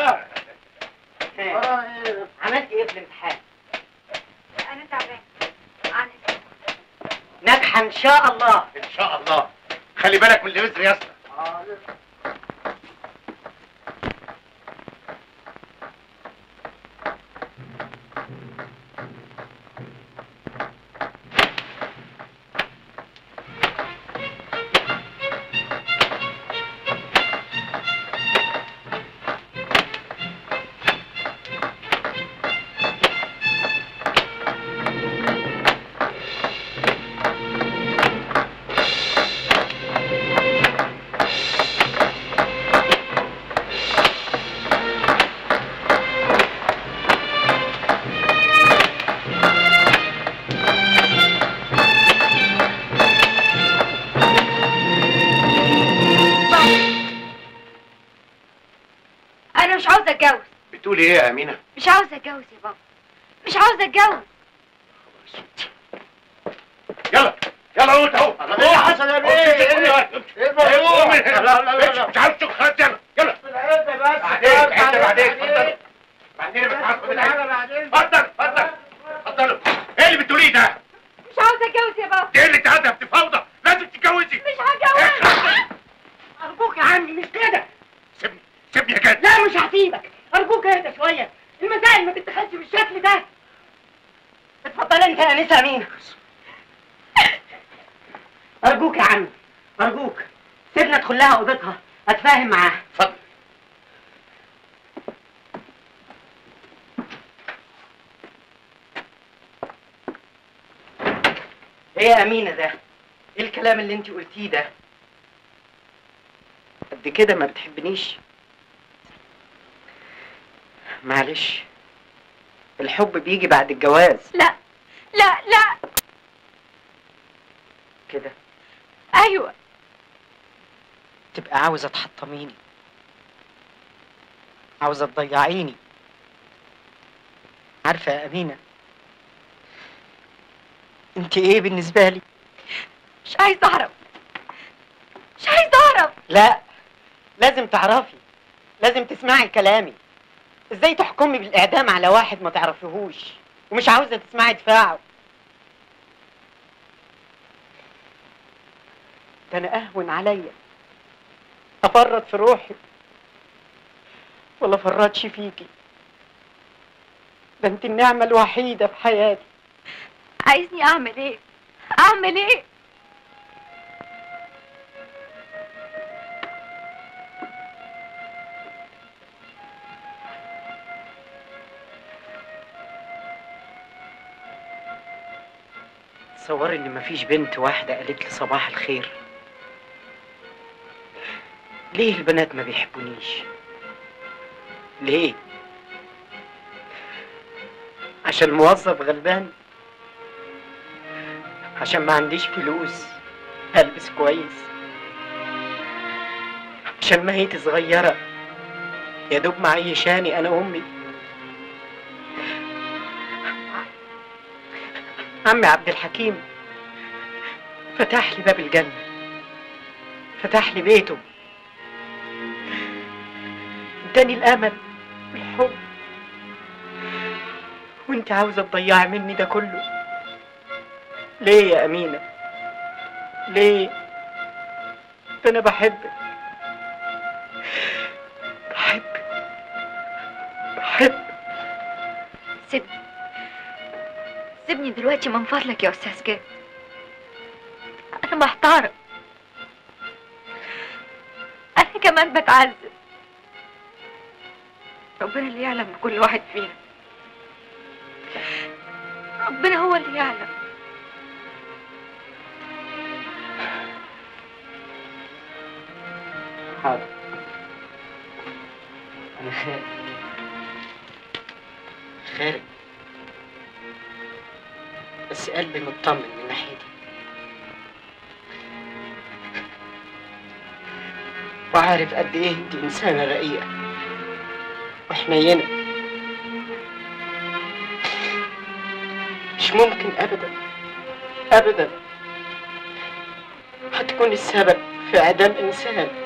عملت ايه في الامتحان؟ انا تعبان ناجحة إن شاء الله ان شاء الله خلي بالك من الوزر يا اسطى انا مش عاوزه اتجوز بتقولي ايه يا امينه مش عاوزه اتجوز يا بابا مش عاوزه اتجوز يلا يلا قوم اهو ايه اللي حصل يا بيه؟ ايه اللي- ايه مش عارف تشوف خلاص يلا يلا بعدين بعدين بعدين اتفضل بعدين بس عارف خد العين. اتفضل اتفضل اتفضلوا ايه اللي بتقوليه ده؟ مش عاوزه اتجوز يا بابا دي اللي هدف دي فوضى لازم تتجوزي مش هتجوز أرجوك يا عمي مش كده سيبني سيبني يا جد لا مش هسيبك أرجوك اهدى شوية المسائل ما تتخذش بالشكل ده اتفضل أنت يا أنسة أمينة أرجوك يا عمي أرجوك سيبنا ادخل لها أوضتها أتفاهم معاها اتفضل ايه يا امينه ده ايه الكلام اللي انت قلتيه ده قد كده ما بتحبنيش معلش الحب بيجي بعد الجواز لا لا لا كده ايوه تبقى عاوزه تحطميني عاوزه تضيعيني عارفه يا امينه انت ايه بالنسبه لي مش عايزه اعرف مش عايزه اعرف لا لازم تعرفي لازم تسمعي كلامي ازاي تحكمي بالاعدام على واحد ما تعرفيهوش ومش عاوزه تسمعي دفاعه ده انا اهون عليا افرط في روحي ولا افرطش فيكي ده انت النعمة الوحيدة في حياتي عايزني اعمل ايه اعمل ايه تصوري ان مفيش بنت واحدة قالت لي صباح الخير ليه البنات ما بيحبونيش ليه عشان موظف غلبان عشان ما عنديش فلوس البس كويس عشان ماهيتي صغيرة يا دوب معيشاني انا وامي عمي عبد الحكيم فتح لي باب الجنة فتح لي بيته اداني الامل والحب وانت عاوزة تضيعي مني ده كله ليه يا أمينة ليه ده أنا بحبك بحبك بحبك سيبني سيبني دلوقتي من فضلك يا استاذ جاد انا محتارة انا كمان بتعذب ربنا اللي يعلم بكل واحد فينا ربنا هو اللي يعلم حاضر أنا خارج خارج بس قلبي مطمن من ناحيتي وعارف قد ايه انت انسانة رقيقة وحنينة مش ممكن ابدا ابدا هتكون السبب في اعدام انسان